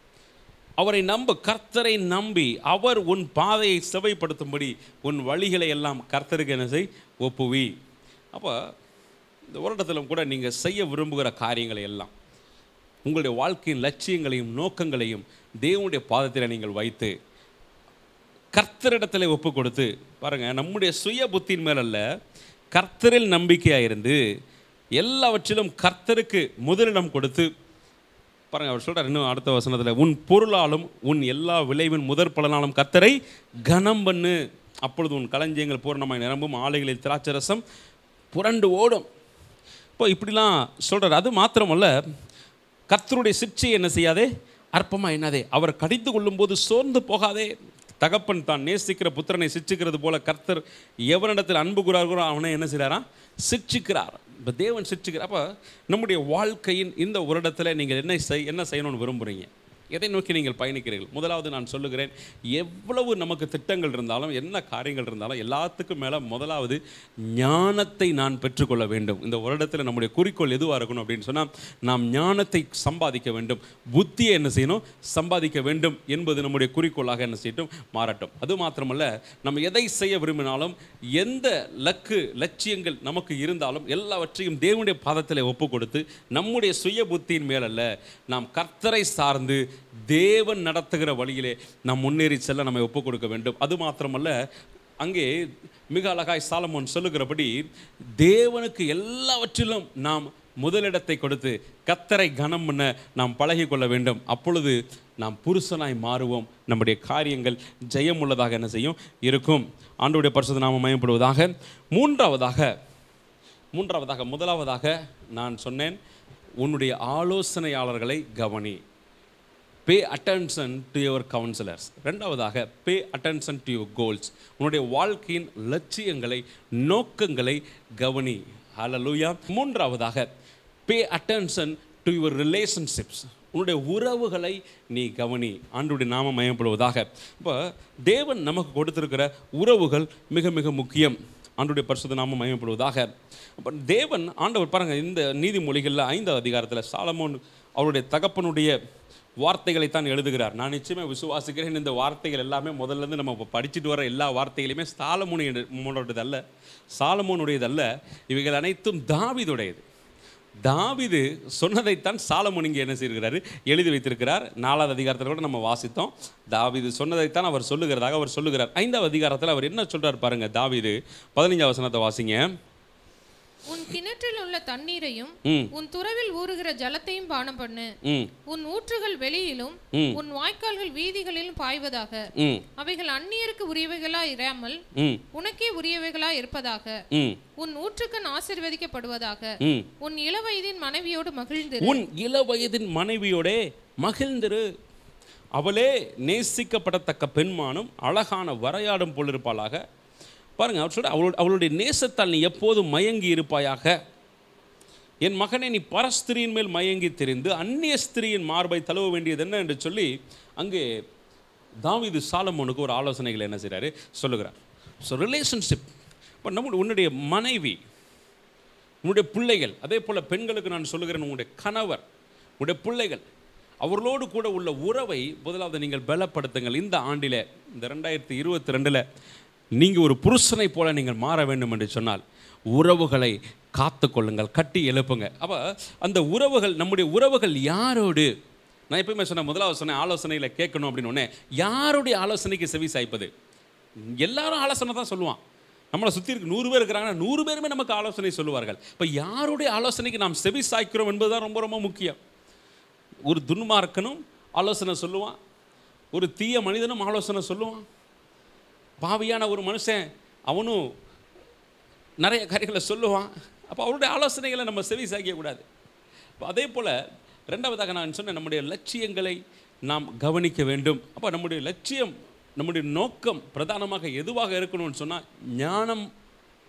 அவரை நம்ப கர்த்தரை நம்பி அவர் உன் பாதையை செவைப்படுத்தும்படி உன் வழிகளை எல்லாம் கர்த்தருக்கு என்ன செய் ஒப்புவி அப்போ இந்த வருடத்திலும் கூட நீங்கள் செய்ய விரும்புகிற காரியங்களை எல்லாம் உங்களுடைய வாழ்க்கையின் லட்சியங்களையும் நோக்கங்களையும் தேவனுடைய பாதத்தில் நீங்கள் வைத்து கர்த்தரிடத்தில் ஒப்பு கொடுத்து பாருங்க நம்முடைய சுய புத்தியின் மேலல்ல கர்த்தரில் நம்பிக்கையாக இருந்து எல்லாவற்றிலும் கர்த்தருக்கு முதலிடம் கொடுத்து பாருங்க அவர் சொல்றார் இன்னும் அடுத்த வசனத்தில் உன் பொருளாலும் உன் எல்லா விளைவின் முதற் பலனாலும் கர்த்தரை கனம் பண்ணு அப்பொழுது உன் களஞ்சியங்கள் பூரணமாய் நிரம்பும் ஆலைகளில் திராட்சரசம் புரண்டு ஓடும் இப்போ இப்படிலாம் சொல்றார் அது மாத்திரமல்ல கர்த்தருடைய சிற்சை என்ன செய்யாதே அற்பமா என்னாதே அவர் கடித்து கொள்ளும்போது சோர்ந்து போகாதே தகப்பன் தான் நேசிக்கிற புத்திரனை சிச்சிக்கிறது போல கர்த்தர் எவனிடத்தில் அன்பு கூறார்களோ அவனை என்ன செய்கிறாராம் சிட்சிக்கிறார் இப்போ தேவன் சிட்சிக்கிறார் அப்போ நம்முடைய வாழ்க்கையின் இந்த வருடத்தில் நீங்கள் என்ன செய் என்ன செய்யணும்னு விரும்புகிறீங்க எதை நோக்கி நீங்கள் பயணிக்கிறீர்கள் முதலாவது நான் சொல்லுகிறேன் எவ்வளவு நமக்கு திட்டங்கள் இருந்தாலும் என்ன காரியங்கள் இருந்தாலும் எல்லாத்துக்கும் மேலே முதலாவது ஞானத்தை நான் பெற்றுக்கொள்ள வேண்டும் இந்த வருடத்தில் நம்முடைய குறிக்கோள் எதுவாக இருக்கணும் அப்படின்னு சொன்னால் நாம் ஞானத்தை சம்பாதிக்க வேண்டும் புத்தியை என்ன செய்யணும் சம்பாதிக்க வேண்டும் என்பது நம்முடைய குறிக்கோளாக என்ன செய்யட்டும் மாறட்டும் அது மாத்திரமல்ல நம்ம எதை செய்ய விரும்பினாலும் எந்த லக்கு லட்சியங்கள் நமக்கு இருந்தாலும் எல்லாவற்றையும் தேவனுடைய பாதத்தில் ஒப்பு கொடுத்து நம்முடைய சுய புத்தியின் மேலல்ல நாம் கர்த்தரை சார்ந்து தேவன் நடத்துகிற வழியிலே நாம் முன்னேறி செல்ல நம்மை ஒப்பு கொடுக்க வேண்டும் அது மாத்திரமல்ல அங்கே மிக அழகாய் சாலமோன் சொல்லுகிறபடி தேவனுக்கு எல்லாவற்றிலும் நாம் முதலிடத்தை கொடுத்து கத்தரை கனம் பண்ண நாம் பழகி கொள்ள வேண்டும் அப்பொழுது நாம் புருஷனாய் மாறுவோம் நம்முடைய காரியங்கள் ஜெயமுள்ளதாக என்ன செய்யும் இருக்கும் ஆண்டோடைய பரிசுத்த நாம மயப்படுவதாக மூன்றாவதாக மூன்றாவதாக முதலாவதாக நான் சொன்னேன் உன்னுடைய ஆலோசனையாளர்களை கவனி pay attention to your counsellors ரெண்டாவதாக pay attention to your goals உன்னுடைய வாழ்க்கையின் லட்சியங்களை நோக்கங்களை கவனி ஹalleluya மூன்றாவதாக pay attention to your relationships உன்னுடைய உறவுகளை நீ கவனி ஆண்டுடைய நாமம் மயப்படுவதாக இப்போ தேவன் நமக்கு கொடுத்திருக்கிற உறவுகள் மிக மிக முக்கியம் ஆண்டுடைய பரிசுத்த நாமம் மயப்படுவதாக அப்போ தேவன் ஆண்டவர் பாருங்கள் இந்த நீதிமொழிகளில் ஐந்தாவது அதிகாரத்தில் சாலமோன் அவருடைய தகப்பனுடைய வார்த்தைகளை தான் எழுதுகிறார் நான் நிச்சயமாக விசுவாசிக்கிறேன் இந்த வார்த்தைகள் எல்லாமே முதல்ல இருந்து நம்ம இப்போ படிச்சுட்டு வர எல்லா வார்த்தைகளையுமே சாலமோனுடையது அல்ல சாலமோனுடையதல்ல இவைகள் அனைத்தும் தாவிதுடையது தாவிது சொன்னதைத்தான் சாலமோன் இங்கே என்ன செய்கிறாரு எழுதி வைத்திருக்கிறார் நாலாவது அதிகாரத்தில் கூட நம்ம வாசித்தோம் தாவிது சொன்னதைத்தான் அவர் சொல்லுகிறதாக அவர் சொல்லுகிறார் ஐந்தாவது அதிகாரத்தில் அவர் என்ன சொல்றார் பாருங்க தாவிது பதினைஞ்சாவது வசனத்தை வாசிங்க உன் கிணற்றில் உள்ள தண்ணீரையும் ம் உன் துறவில் ஊறுகிற ஜலத்தையும் பானம் பண்ணு ம் உன் ஊற்றுகள் வெளியிலும் ம். உன் வாய்க்கால்கள் வீதிகளிலும் பாய்வதாக ம் அவைகள் அந்நியருக்கு உரியவைகளா இராமல் ம் உனக்கே உரியவைகளா இருப்பதாக ம் உன் ஊற்றுக்கண் ஆசீர்வதிக்கப்படுவதாக ம் உன் இளவயதின் மனைவியோடு மகிழ்ந்து உன் இளவயதின் மனைவியோடே மகிழ்ந்திரு அவளே நேசிக்கப்படத்தக்க பெண்மானும் அழகான வரையாடும் போல் இருப்பாளாக பாருங்க அவர் சொல்ற அவளோட அவளுடைய நேசத்தால் நீ எப்போதும் மயங்கி இருப்பாயாக என் மகனை நீ பரஸ்திரியின் மேல் மயங்கி தெரிந்து அந்நிய ஸ்திரியின் மார்பை தழுவ வேண்டியது என்ன என்று சொல்லி அங்கே தாவீது சாலமோனுக்கு ஒரு ஆலோசனைகள் என்ன செய்கிறாரு சொல்லுகிறார் ஸோ ரிலேஷன்ஷிப் இப்போ நம்முடைய உன்னுடைய மனைவி உன்னுடைய பிள்ளைகள் அதே போல் பெண்களுக்கு நான் சொல்லுகிறேன் உங்களுடைய கணவர் உங்களுடைய பிள்ளைகள் அவர்களோடு கூட உள்ள உறவை முதலாவது நீங்கள் பலப்படுத்துங்கள் இந்த ஆண்டில் இந்த ரெண்டாயிரத்தி இருபத்தி ரெண்டில் நீங்கள் ஒரு புருஷனை போல நீங்கள் மாற வேண்டும் என்று சொன்னால் உறவுகளை காத்து கொள்ளுங்கள் கட்டி எழுப்புங்க அப்போ அந்த உறவுகள் நம்முடைய உறவுகள் யாரோடு நான் எப்பயுமே சொன்னேன் முதலாவது சொன்னேன் ஆலோசனையில் கேட்கணும் அப்படின்னு உடனே யாருடைய ஆலோசனைக்கு செவி சாய்ப்பது எல்லாரும் ஆலோசனை தான் சொல்லுவான் நம்மளை சுற்றி இருக்கு நூறு பேர் இருக்கிறாங்கன்னா நூறு பேருமே நமக்கு ஆலோசனை சொல்லுவார்கள் இப்போ யாருடைய ஆலோசனைக்கு நாம் செவி சாய்க்கிறோம் என்பதுதான் ரொம்ப ரொம்ப முக்கியம் ஒரு துன்மார்க்கனும் ஆலோசனை சொல்லுவான் ஒரு தீய மனிதனும் ஆலோசனை சொல்லுவான் பாவியான ஒரு மனுஷன் அவனும் நிறைய காரியங்களை சொல்லுவான் அப்போ அவருடைய ஆலோசனைகளை நம்ம செவி சாய்க்கக்கூடாது இப்போ அதே போல் ரெண்டாவதாக நான் சொன்ன நம்முடைய லட்சியங்களை நாம் கவனிக்க வேண்டும் அப்போ நம்முடைய லட்சியம் நம்முடைய நோக்கம் பிரதானமாக எதுவாக இருக்கணும்னு சொன்னால் ஞானம்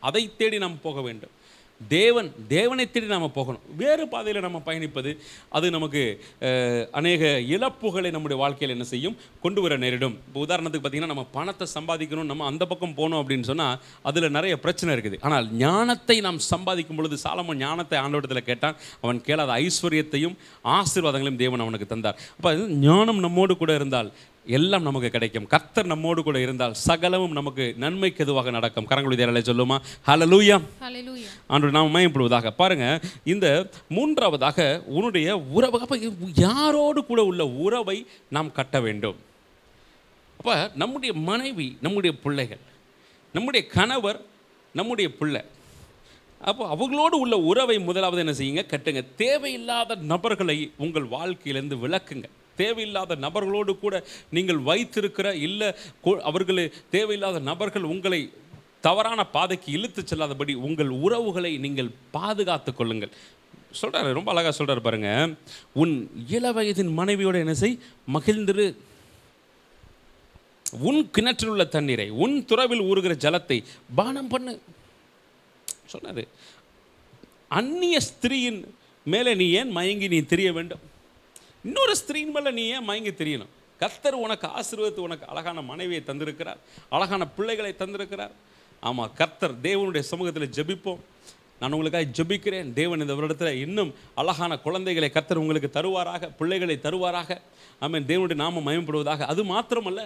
அதை தேடி நாம் போக வேண்டும் தேவன் தேவனை தேடி நாம் போகணும் வேறு பாதையில் நம்ம பயணிப்பது அது நமக்கு அஹ், அநேக இழப்புகளை நம்முடைய வாழ்க்கையில் என்ன செய்யும் கொண்டு வர நேரிடும் இப்போ உதாரணத்துக்கு பார்த்தீங்கன்னா நம்ம பணத்தை சம்பாதிக்கணும் நம்ம அந்த பக்கம் போனோம் அப்படின்னு சொன்னால் அதில் நிறைய பிரச்சனை இருக்குது ஆனால் ஞானத்தை நாம் சம்பாதிக்கும் பொழுது சாலமோன் ஞானத்தை ஆண்டவரத்தில் கேட்டான் அவன் கேளாத ஐஸ்வர்யத்தையும் ஆசீர்வாதங்களையும் தேவன் அவனுக்கு தந்தார் அப்போ ஞானம் நம்மோடு கூட இருந்தால் எல்லாம் நமக்கு கிடைக்கும் கர்த்தர் நம்மோடு கூட இருந்தால் சகலமும் நமக்கு நன்மைக்கு எதுவாக நடக்கும் கரங்குடி தேரலை சொல்லுமா ஹalleluya ஹalleluya ஆண்டு நாம் மயப்படுவதாக பாருங்க இந்த மூன்றாவதாக உன்னுடைய உறவு அப்போ யாரோடு கூட உள்ள உறவை நாம் கட்ட வேண்டும் அப்போ நம்முடைய மனைவி நம்முடைய பிள்ளைகள் நம்முடைய கணவர் நம்முடைய பிள்ளை அப்போ அவங்களோடு உள்ள உறவை முதலாவது என்ன செய்யுங்க கட்டுங்க தேவையில்லாத நபர்களை உங்கள் வாழ்க்கையிலேருந்து விளக்குங்க தேவையில்லாத நபர்களோடு கூட நீங்கள் வைத்திருக்கிற இல்லை அவர்களை தேவையில்லாத நபர்கள் உங்களை தவறான பாதைக்கு இழுத்து செல்லாதபடி உங்கள் உறவுகளை நீங்கள் பாதுகாத்து கொள்ளுங்கள் சொல்றாரு ரொம்ப அழகா சொல்றாரு பாருங்க உன் இளவயதின் மனைவியோட என்ன செய் மகிழ்ந்திரு உன் கிணற்றில் உள்ள தண்ணீரை உன் துறவில் ஊறுகிற ஜலத்தை பானம் பண்ணு சொன்னாரு அந்நிய ஸ்திரீயின் மேலே நீ ஏன் மயங்கி நீ தெரிய வேண்டும் இன்னொரு ஸ்திரீயின் மேலே நீ ஏன் மயங்கி தெரியணும் கர்த்தர் உனக்கு ஆசீர்வதித்து உனக்கு அழகான மனைவியை தந்திருக்கிறார் அழகான பிள்ளைகளை தந்திருக்கிறார் ஆமாம் கர்த்தர் தேவனுடைய சமூகத்தில் ஜெபிப்போம் நான் உங்களுக்காக ஜெபிக்கிறேன் தேவன் இந்த வருடத்தில் இன்னும் அழகான குழந்தைகளை கர்த்தர் உங்களுக்கு தருவாராக பிள்ளைகளை தருவாராக ஆமென் தேவனுடைய நாமம் மயம்படுவதாக அது மாத்திரமல்ல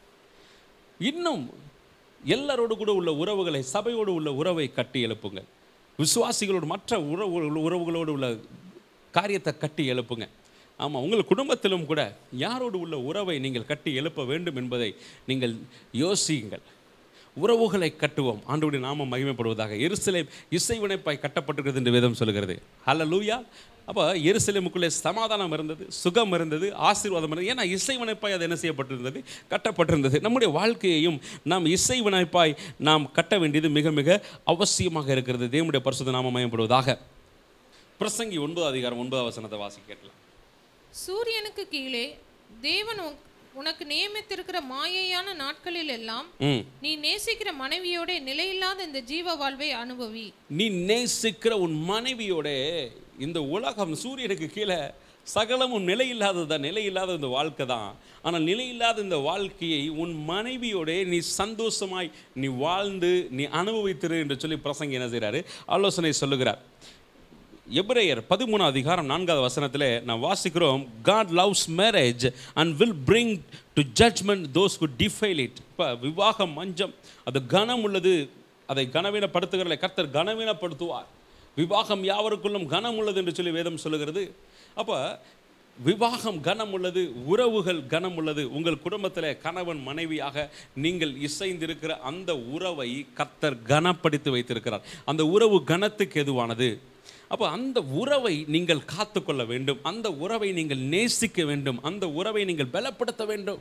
இன்னும் எல்லாரோடு கூட உள்ள உறவுகளை சபையோடு உள்ள உறவை கட்டி எழுப்புங்க விசுவாசிகளோடு மற்ற உறவு உறவுகளோடு உள்ள காரியத்தை கட்டி எழுப்புங்க ஆமாம் உங்கள் குடும்பத்திலும் கூட யாரோடு உள்ள உறவை நீங்கள் கட்டி எழுப்ப வேண்டும் என்பதை நீங்கள் யோசியுங்கள் உறவுகளை கட்டுவோம் ஆண்டவருடைய நாமம் மகிமைப்படுவதாக எருசலேம் இசைவினைப்பாய் கட்டப்பட்டிருக்கிறது என்று வேதம் சொல்கிறது ஹalleluya அப்போ எருசலேமுக்குள்ளே சமாதானம் இருந்தது சுகம் இருந்தது ஆசீர்வாதம் இருந்தது ஏன்னா இசைவினைப்பாய் அது என்ன செய்யப்பட்டிருந்தது கட்டப்பட்டிருந்தது நம்முடைய வாழ்க்கையையும் நாம் இசைவினைப்பாய் நாம் கட்ட வேண்டியது மிக மிக அவசியமாக இருக்கிறது தேவனுடைய பரிசுத்த நாமம் மயப்படுவதாக பிரசங்கி ஒன்பது அதிகாரம் ஒன்பதாம் வசனத்தை வாசி கேட்கலாம் சூரியனுக்கு கீழே தேவன் உன்- உனக்கு நியமித்திருக்கிற மாயையான நாட்களில் எல்லாம் ம் நீ நேசிக்கிற மனைவியோட நிலையில்லாத இந்த ஜீவ வாழ்வை அனுபவி நீ நேசிக்கிற உன் மனைவியோட இந்த உலகம் சூரியனுக்கு கீழே சகலமும் நிலையில்லாததான் நிலையில்லாத இந்த வாழ்க்கை தான் ஆனால் நிலையில்லாத இந்த வாழ்க்கையை உன் மனைவியோட நீ சந்தோஷமாய் நீ வாழ்ந்து நீ அனுபவித்திரு என்று சொல்லி பிரசங்கி என்ன செய்கிறாரு ஆலோசனை சொல்லுகிறார் எபிரேயர் பதிமூணாம் அதிகாரம் நான்காவது வசனத்தில் நான் வாசிக்கிறோம் God loves marriage and will bring to judgement those who defile it இப்போ விவாகம் மஞ்சம் அது கனம் உள்ளது அதை கனவீனப்படுத்துகிறதை கர்த்தர் கனவீனப்படுத்துவார் விவாகம் யாவருக்குள்ளும் கனம் உள்ளது என்று சொல்லி வேதம் சொல்லுகிறது அப்போ விவாகம் கனம் உள்ளது உறவுகள் கனம் உள்ளது உங்கள் குடும்பத்தில் கணவன் மனைவியாக நீங்கள் இசைந்திருக்கிற அந்த உறவை கர்த்தர் கனப்படுத்தி வைத்திருக்கிறார் அந்த உறவு கனத்துக்கு எதுவானது அப்போ அந்த உறவை நீங்கள் காத்துக்கொள்ள வேண்டும் அந்த உறவை நீங்கள் நேசிக்க வேண்டும் அந்த உறவை நீங்கள் பலப்படுத்த வேண்டும்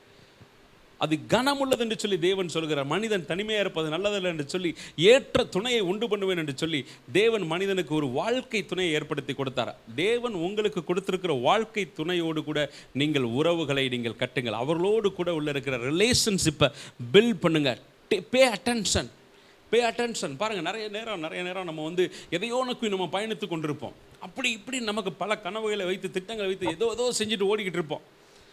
அது கனமுள்ளது என்று சொல்லி தேவன் சொல்கிறார் மனிதன் தனிமையாக இருப்பது நல்லதல்ல என்று சொல்லி ஏற்ற துணையை உண்டு பண்ணுவேன் என்று சொல்லி தேவன் மனிதனுக்கு ஒரு வாழ்க்கை துணையை ஏற்படுத்தி கொடுத்தார் தேவன் உங்களுக்கு கொடுத்திருக்கிற வாழ்க்கை துணையோடு கூட நீங்கள் உறவுகளை நீங்கள் கட்டுங்கள் அவர்களோடு கூட உள்ள இருக்கிற ரிலேஷன்ஷிப்பை பில்ட் பண்ணுங்க பே அட்டென்ஷன் பே அட்டென்ஷன் பாருங்கள் நிறைய நேரம் நிறைய நேரம் நம்ம வந்து எதையோ நோக்கி நம்ம பயணித்து கொண்டிருப்போம் அப்படி இப்படி நமக்கு பல கனவுகளை வைத்து திட்டங்களை வைத்து ஏதோ ஏதோ செஞ்சுட்டு ஓடிக்கிட்டு இருப்போம்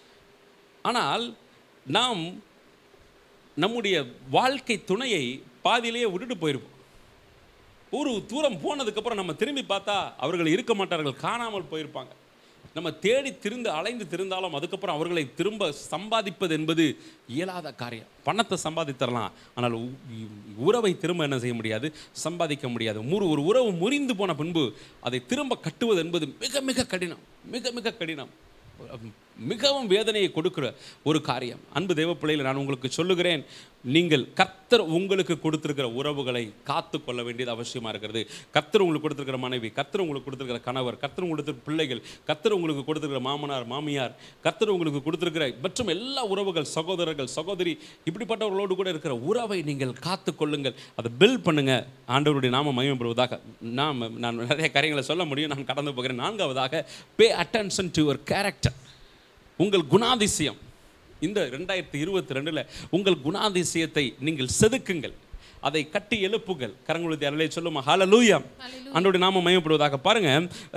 ஆனால் நாம் நம்முடைய வாழ்க்கை துணையை பாதியிலேயே விட்டுட்டு போயிருப்போம் ஒரு தூரம் போனதுக்கப்புறம் நம்ம திரும்பி பார்த்தா அவர்கள் இருக்க மாட்டார்கள் காணாமல் போயிருப்பாங்க நம்ம தேடி திருந்து அலைந்து திருந்தாலும் அதுக்கப்புறம் அவர்களை திரும்ப சம்பாதிப்பது என்பது இயலாத காரியம் பணத்தை சம்பாதித்தரலாம் ஆனால் உ- உறவை திரும்ப என்ன செய்ய முடியாது சம்பாதிக்க முடியாது முறு ஒரு உறவு முறிந்து போன பின்பு அதை திரும்ப கட்டுவது என்பது மிக மிக கடினம் மிக மிக கடினம் மிகவும் வேதனையை கொடுக்கிற ஒரு காரியம் அன்பு தேவ பிள்ளைகளை நான் உங்களுக்கு சொல்லுகிறேன் நீங்கள் கர்த்தர் உங்களுக்கு கொடுத்திருக்கிற உறவுகளை காத்து கொள்ள வேண்டியது அவசியமாக இருக்கிறது கர்த்தர் உங்களுக்கு கொடுத்திருக்கிற மனைவி கர்த்தர் உங்களுக்கு கொடுத்திருக்கிற கணவர் கர்த்தர் உங்களுக்கு கொடுத்திருக்கிற பிள்ளைகள் கர்த்தர் உங்களுக்கு கொடுத்திருக்கிற மாமனார் மாமியார் கர்த்தர் உங்களுக்கு கொடுத்திருக்கிற மற்றும் எல்லா உறவுகள் சகோதரர்கள் சகோதரி இப்படிப்பட்டவர்களோடு கூட இருக்கிற உறவை நீங்கள் காத்து கொள்ளுங்கள் அதை பில்ட் பண்ணுங்க ஆண்டவருடைய நாம மகிமைப்படுவதாக நாம் நான் நிறைய காரியங்களை சொல்ல முடியும் நான் கடந்து போகிறேன் நான்காவதாக pay attention to your character உங்கள் குணாதிசயம் இந்த ரெண்டாயிரத்தி இருபத்தி ரெண்டில் உங்கள் குணாதிசயத்தை நீங்கள் செதுக்குங்கள் அதை கட்டி எழுப்புகள் கரங்குழுத்தி அருளை சொல்லுமா ஹalleluya ஆண்டோட நாம மயப்படுவதாக பாருங்க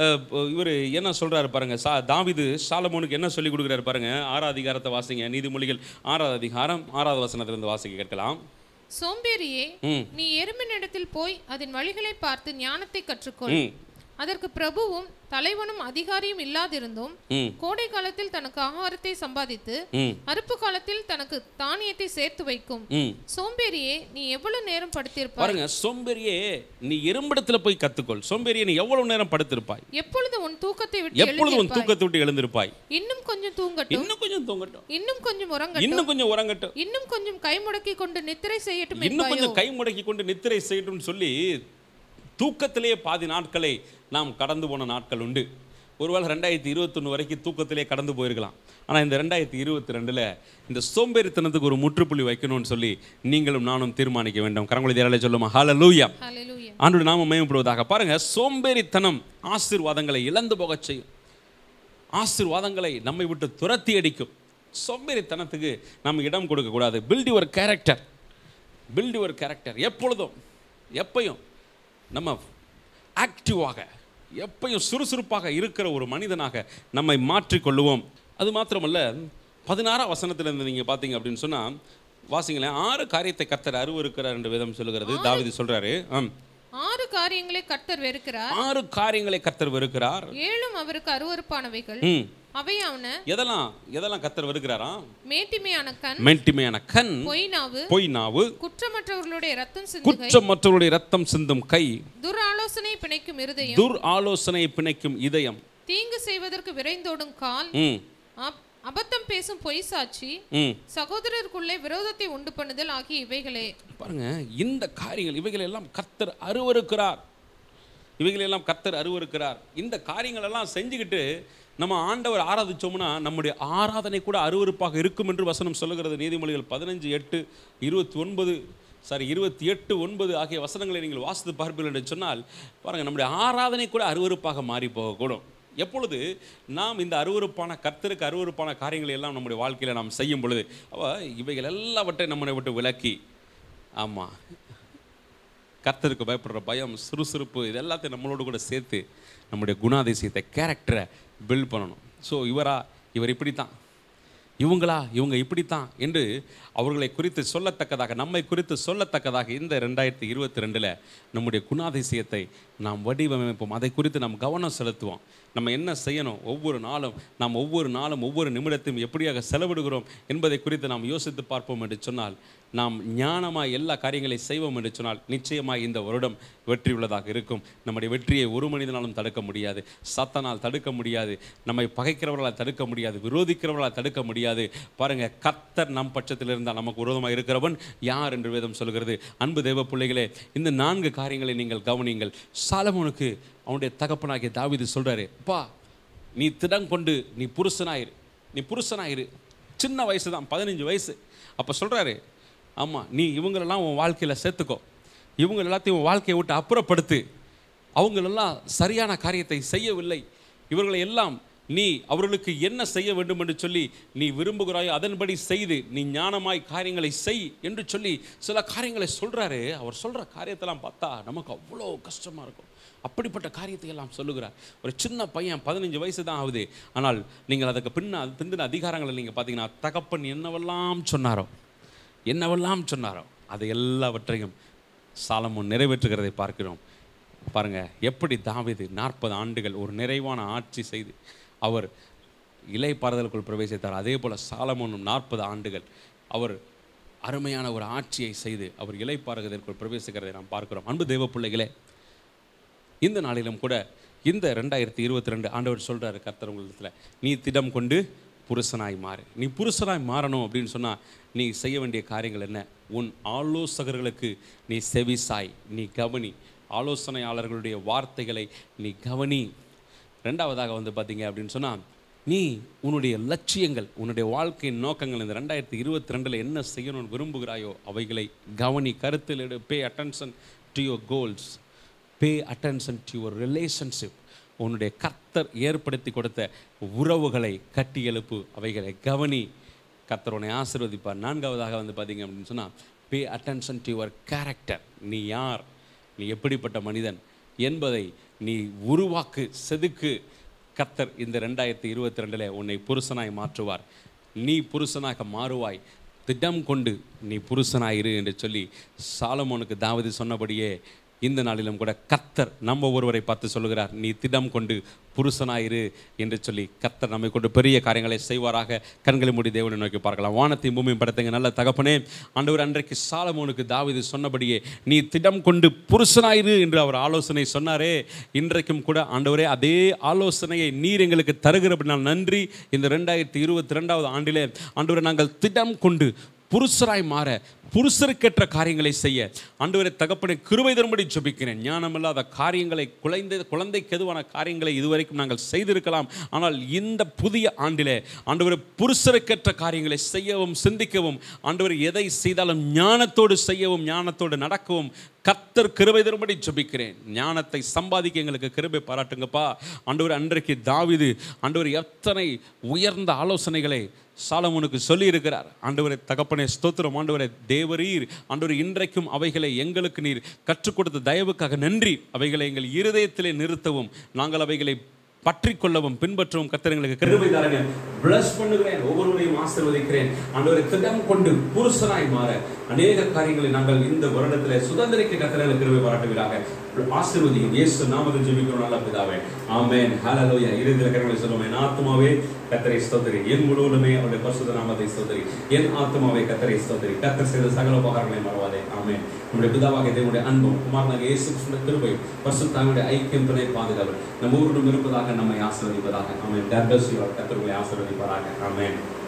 இவர் என்ன சொல்றாரு பாருங்க சா தாவிது சாலமோனுக்கு என்ன சொல்லி கொடுக்குறாரு பாருங்க ஆறாவது அதிகாரத்தை வாசிங்க நீதிமொழிகள் ஆறாவது அதிகாரம் ஆறாவது வசனத்திலிருந்து வாசிக்க கேட்கலாம் சோம்பேறியே ம் நீ எறும்பினிடத்தில் போய் அதன் வழிகளை பார்த்து ஞானத்தை கற்றுக்கொள் ம் அதற்கு பிரபுவும் தலைவனும் அதிகாரியும் இல்லாதிருந்தும் ம் கோடை காலத்தில் தனக்கு ஆகாரத்தை சம்பாதித்து ம் அறுப்பு காலத்தில் தனக்கு தானியத்தை சேர்த்து வைக்கும் ம் சோம்பேறியே நீ எவ்வளவு நேரம் படுத்திருப்பாய் பாருங்க சோம்பேறியே நீ எறும்பிடத்துல போய் கத்துக்கொள் சோம்பேறியே நீ எவ்வளவு நேரம் படுத்திருப்பாய் எப்பொழுது உன் தூக்கத்தை விட்டு எப்பொழுது உன் எழுந்திருப்பாய் தூக்கத்தை விட்டு எழுந்திருப்பாய் இன்னும் கொஞ்சம் தூங்கட்டும் இன்னும் கொஞ்சம் தூங்கட்டும் இன்னும் கொஞ்சம் உறங்கட்டும் இன்னும் கொஞ்சம் உறங்கட்டும் இன்னும் கொஞ்சம் கை முடக்கி கொண்டு நித்திரை செய்யட்டும் இன்னும் என்பாயோ கொஞ்சம் கை முடக்கி கொண்டு நித்திரை செய்யட்டும்னு சொல்லி தூக்கத்திலேயே பாதி நாட்களை நாம் கடந்து போன நாட்கள் உண்டு ஒருவேளை ரெண்டாயிரத்தி இருபத்தொன்று வரைக்கும் தூக்கத்திலே கடந்து போயிருக்கலாம் ஆனால் இந்த ரெண்டாயிரத்தி இருபத்தி ரெண்டில் இந்த சோம்பேறித்தனத்துக்கு ஒரு முற்றுப்புள்ளி வைக்கணும்னு சொல்லி நீங்களும் நானும் தீர்மானிக்க வேண்டும் கரங்குழி தேராலே சொல்லுமா ஹalleluya ஹalleluya ஆண்டோட நாம மயமப்படுவதாக பாருங்க சோம்பேறித்தனம் ஆசீர்வாதங்களை இழந்து போகச் செய்யும் ஆசீர்வாதங்களை நம்மை விட்டு துரத்தி அடிக்கும் சோம்பேறித்தனத்துக்கு நம்ம இடம் கொடுக்கக்கூடாது build your character build your character எப்பொழுதும் எப்பையும் நம்ம ஆக்டிவாக எப்பையும் சுறுசுறுப்பாக இருக்கிற ஒரு மனிதனாக நம்மை மாற்றிக்கொள்ளுவோம் அது மாத்திரமல்ல பதினாறாம் வசனத்திலிருந்து நீங்கள் பார்த்தீங்க அப்படின்னு சொன்னால் வாசிங்களேன் ஆறு காரியத்தை கர்த்தர் அருவருக்கிறார் என்று வேதம் சொல்லுகிறது தாவீது சொல்றாரு ஆம் ஆறு காரியங்களை கர்த்தர் வெறுக்கிறார் ஆறு காரியங்களை கர்த்தர் வெறுக்கிறார் ஏழும் அவருக்கு அருவருப்பானவைகள் ம் அவையாவன எதெல்லாம் எதெல்லாம் கர்த்தர் வெறுக்கிறாராம் மேட்டிமையான கண் மென்டிமையான கண் பொய்நாவு பொய் நாவு குற்றமற்றவர்களுடைய ரத்தம் சிந்துகை குற்றம் மற்றவருடைய ரத்தம் சிந்தும் கை துராலோசனை பிணைக்கும் இருதயம் துர் ஆலோசனை பிணைக்கும் இதயம் தீங்கு செய்வதற்கு விரைந்தோடும் கால் ம் அப்- அபத்தம் பேசும் பொய் சாட்சி ம் சகோதரருக்குள்ளே விரோதத்தை உண்டு பண்ணுதல் ஆகிய இவைகளே பாருங்க இந்த காரியங்கள் இவைகள் எல்லாம் கர்த்தர் அருவருக்கிறார் இவைகள் எல்லாம் கர்த்தர் அருவருக்கிறார் இந்த காரியங்கள் எல்லாம் செஞ்சுக்கிட்டு நம்ம ஆண்டவர் ஆராதிச்சோம்னா நம்முடைய ஆராதனை கூட அருவருப்பாக இருக்கும் என்று வசனம் சொல்லுகிறது நீதிமொழிகள் பதினஞ்சு எட்டு இருபத்தி ஒன்பது சாரி இருபத்தி எட்டு ஒன்பது ஆகிய வசனங்களை நீங்கள் வாசித்து பார்ப்பீர்கள் என்று சொன்னால் பாருங்க நம்முடைய ஆராதனை கூட அருவருப்பாக மாறி போகக்கூடும் எப்பொழுது நாம் இந்த அருவருப்பான கர்த்தருக்கு அருவருப்பான காரியங்களை எல்லாம் நம்முடைய வாழ்க்கையில் நாம் செய்யும் பொழுது அவ இவைகள் எல்லாவற்றையும் நம்மளை விட்டு விலக்கி ஆமாம் கர்த்தருக்கு பயப்படுற பயம் சுறுசுறுப்பு இது எல்லாத்தையும் நம்மளோட கூட சேர்த்து நம்முடைய குணாதிசயத்தை கேரக்டரை பில்ட் பண்ணணும் ஸோ இவரா இவர் இப்படித்தான் இவங்களா இவங்க இப்படித்தான் என்று அவர்களை குறித்து சொல்லத்தக்கதாக நம்மை குறித்து சொல்லத்தக்கதாக இந்த ரெண்டாயிரத்தி இருபத்தி ரெண்டில் நம்முடைய குணாதிசயத்தை நாம் வடிவமைப்போம் அதை குறித்து நாம் கவனம் செலுத்துவோம் நம்ம என்ன செய்யணும் ஒவ்வொரு நாளும் நாம் ஒவ்வொரு நாளும் ஒவ்வொரு நிமிடத்தையும் எப்படியாக செலவிடுகிறோம் என்பதை குறித்து நாம் யோசித்து பார்ப்போம் என்று சொன்னால் நாம் ஞானமாய் எல்லா காரியங்களையும் செய்வோம் என்று சொன்னால் நிச்சயமாய் இந்த வருடம் வெற்றி உள்ளதாக இருக்கும் நம்முடைய வெற்றியை ஒரு மனிதனாலும் தடுக்க முடியாது சத்தனால் தடுக்க முடியாது நம்மை பகைக்கிறவர்களால் தடுக்க முடியாது விரோதிக்கிறவர்களால் தடுக்க முடியாது பாருங்க கர்த்தர் நம் பட்சத்தில் இருந்தால் நமக்கு விரோதமாக இருக்கிறவன் யார் என்று வேதம் சொல்கிறது அன்பு தேவ பிள்ளைகளே இந்த நான்கு காரியங்களை நீங்கள் கவனியுங்கள் சாலமோனுக்கு அவனுடைய தகப்பனாகிய தாவீது சொல்றாரு அப்பா நீ திடம் கொண்டு நீ புருஷனாயிரு நீ புருஷனாயிரு சின்ன வயசு தான் பதினஞ்சு வயசு அப்போ சொல்றாரு ஆமாம் நீ இவங்களெல்லாம் உன் வாழ்க்கையில் சேர்த்துக்கோ இவங்க எல்லாத்தையும் உன் வாழ்க்கையை விட்டு அப்புறப்படுத்து அவங்களெல்லாம் சரியான காரியத்தை செய்யவில்லை இவர்களை எல்லாம் நீ அவர்களுக்கு என்ன செய்ய வேண்டும் என்று சொல்லி நீ விரும்புகிறாயோ அதன்படி செய்து நீ ஞானமாய் காரியங்களை செய் என்று சொல்லி சில காரியங்களை சொல்றாரு அவர் சொல்ற காரியத்தெல்லாம் பார்த்தா நமக்கு அவ்வளோ கஷ்டமா இருக்கும் அப்படிப்பட்ட காரியத்தை எல்லாம் சொல்லுகிறார் ஒரு சின்ன பையன் பதினஞ்சு வயசு தான் ஆகுது ஆனால் நீங்கள் அதுக்கு பின்ன பிந்தின அதிகாரங்களை நீங்கள் பார்த்தீங்கன்னா தகப்பன் என்னவெல்லாம் சொன்னாரோ என்னவெல்லாம் சொன்னாரோ அதை எல்லாவற்றையும் சாலமோன் நிறைவேற்றுகிறதை பார்க்கிறோம் பாருங்க எப்படி தாவீது நாற்பது ஆண்டுகள் ஒரு நிறைவான ஆட்சி செய்து அவர் இலைப்பாறுதலுக்குள் பிரவேசித்தார் அதே போல சாலமோனும் நாற்பது ஆண்டுகள் அவர் அருமையான ஒரு ஆட்சியை செய்து அவர் இலைப்பாறுதலுக்குள் பிரவேசிக்கிறதை நாம் பார்க்கிறோம் அன்பு தேவ பிள்ளைகளே இந்த நாளிலும் கூட இந்த ரெண்டாயிரத்தி இருபத்தி ரெண்டு ஆண்டவர் சொல்றாரு கர்த்தர் உங்களிடத்தில் நீ திடம் கொண்டு புருஷனாய் மாறு நீ புருஷனாய் மாறணும் அப்படின்னு சொன்னா நீ செய்ய வேண்டிய காரியங்கள் என்ன உன் ஆலோசகர்களுக்கு நீ செவிசாய் நீ கவனி ஆலோசனையாளர்களுடைய வார்த்தைகளை நீ கவனி ரெண்டாவதாக வந்து பார்த்தீங்க அப்படின்னு சொன்னா நீ உன்னுடைய லட்சியங்கள் உன்னுடைய வாழ்க்கையின் நோக்கங்கள் இந்த ரெண்டாயிரத்தி இருபத்தி ரெண்டில் என்ன செய்யணும்னு விரும்புகிறாயோ அவைகளை கவனி கருத்தில் எடு pay attention to your goals pay attention to your relationship உன்னுடைய கர்த்தர் ஏற்படுத்தி கொடுத்த உறவுகளை கட்டி எழுப்பு அவைகளை கவனி கர்த்தர் உன்னை ஆசீர்வதிப்பார் நான்காவதாக வந்து பார்த்தீங்க அப்படின்னு சொன்னால் pay attention to your character நீ யார் நீ எப்படிப்பட்ட மனிதன் என்பதை நீ உருவாக்கு செதுக்கு கத்தர் இந்த ரெண்டாயிரத்தி இருபத்தி ரெண்டில் உன்னை புருஷனாய் மாற்றுவார் நீ புருஷனாக மாறுவாய் திடம் கொண்டு நீ புருஷனாயிரு என்று சொல்லி சாலமோனுக்கு தாவதி சொன்னபடியே இந்த நாளிலும் கூட கத்தர் நம்ம ஒருவரை பார்த்து சொல்லுகிறார் நீ திடம் கொண்டு புருஷனாயிரு என்று சொல்லி கத்தர் நம்மை கொண்டு பெரிய காரியங்களை செய்வாராக கண்களை மூடி தேவனை நோக்கி பார்க்கலாம் வானத்தையும் பூமியும் படைத்தங்க நல்ல தகப்பனே ஆண்டவர் அன்றைக்கு சாலமோனுக்கு தாவீது சொன்னபடியே நீ திடம் கொண்டு புருஷனாயிரு என்று அவர் ஆலோசனை சொன்னாரே இன்றைக்கும் கூட ஆண்டவரே அதே ஆலோசனையை நீர் எங்களுக்கு தருகிறபடினால் நன்றி இந்த ரெண்டாயிரத்தி இருபத்தி ரெண்டாவது ஆண்டிலே ஆண்டவரை நாங்கள் திடம் கொண்டு புருஷராய் மாற புருஷருக்கேற்ற காரியங்களை செய்ய ஆண்டவரை தகப்பனை கிருபை தரும்படி ஜெபிக்கிறேன் ஞானமில்லாத காரியங்களை குழந்தை குழந்தைக்கு எதுவான காரியங்களை இதுவரைக்கும் நாங்கள் செய்திருக்கலாம் ஆனால் இந்த புதிய ஆண்டிலே ஆண்டவரை புருஷருக்கேற்ற காரியங்களை செய்யவும் சிந்திக்கவும் ஆண்டவர் எதை செய்தாலும் ஞானத்தோடு செய்யவும் ஞானத்தோடு நடக்கவும் கத்தர் கிருபை தரும்படி ஜெபிக்கிறேன் ஞானத்தை சம்பாதிக்க எங்களுக்கு கிருபை பாராட்டுங்கப்பா ஆண்டவர் அன்றைக்கு தாவிது ஆண்டவர் எத்தனை உயர்ந்த ஆலோசனைகளை சாலமோனுக்கு சொல்லி இருக்கிறார் ஆண்டவரை தகப்பனே ஸ்தோத்திரம் ஆண்டவரை தேவரீர் ஆண்டவர் இன்றைக்கும் அவைகளை எங்களுக்கு நீர் கற்றுக் கொடுத்த தயவுக்காக நன்றி அவைகளை எங்கள் இருதயத்திலே நிறுத்தவும் நாங்கள் அவைகளை பற்றி கொள்ளவும் பின்பற்றவும் கத்தர் எங்களுக்கு கிருபை தாருங்க பிளஸ் பண்ணுகிறேன் ஒவ்வொருவரையும் ஆசீர்வதிக்கிறேன் ஆண்டவரை திடம் கொண்டு புருஷனாய் மாற அநேக காரியங்களை நாங்கள் இந்த வருடத்திலே சுதந்திரிக்க கத்தரை கிருபை பாராட்டுவீராக ஆசீர்வதியும் இயேசு நாமத்தில் ஜெபிக்கிறோம் நல்ல பிதாவே ஆமென் ஹalleluya இறுதியில் கரங்களை சொல்லுவோம் என் ஆத்மாவே கத்தரை ஸ்தோத்திரி என் முழுவதுமே அவருடைய பரிசுத்த நாமத்தை ஸ்தோத்திரி என் ஆத்மாவே கத்தரை ஸ்தோத்திரி கத்தர் செய்த சகல உபகாரங்களை மறவாதே ஆமென் நம்முடைய பிதாவாக தேவனுடைய அன்பும் குமாரனாக இயேசு கிறிஸ்துவின் கிருபை பரிசுத்தாவினுடைய ஐக்கியம் துணை பாதுகாவல் நம்ம ஊரிலும் இருப்பதாக நம்மை ஆசீர்வதிப்பதாக ஆமென் God bless you all. கத்தர் உங்களை ஆசீர்வதிப்பாராக ஆமென்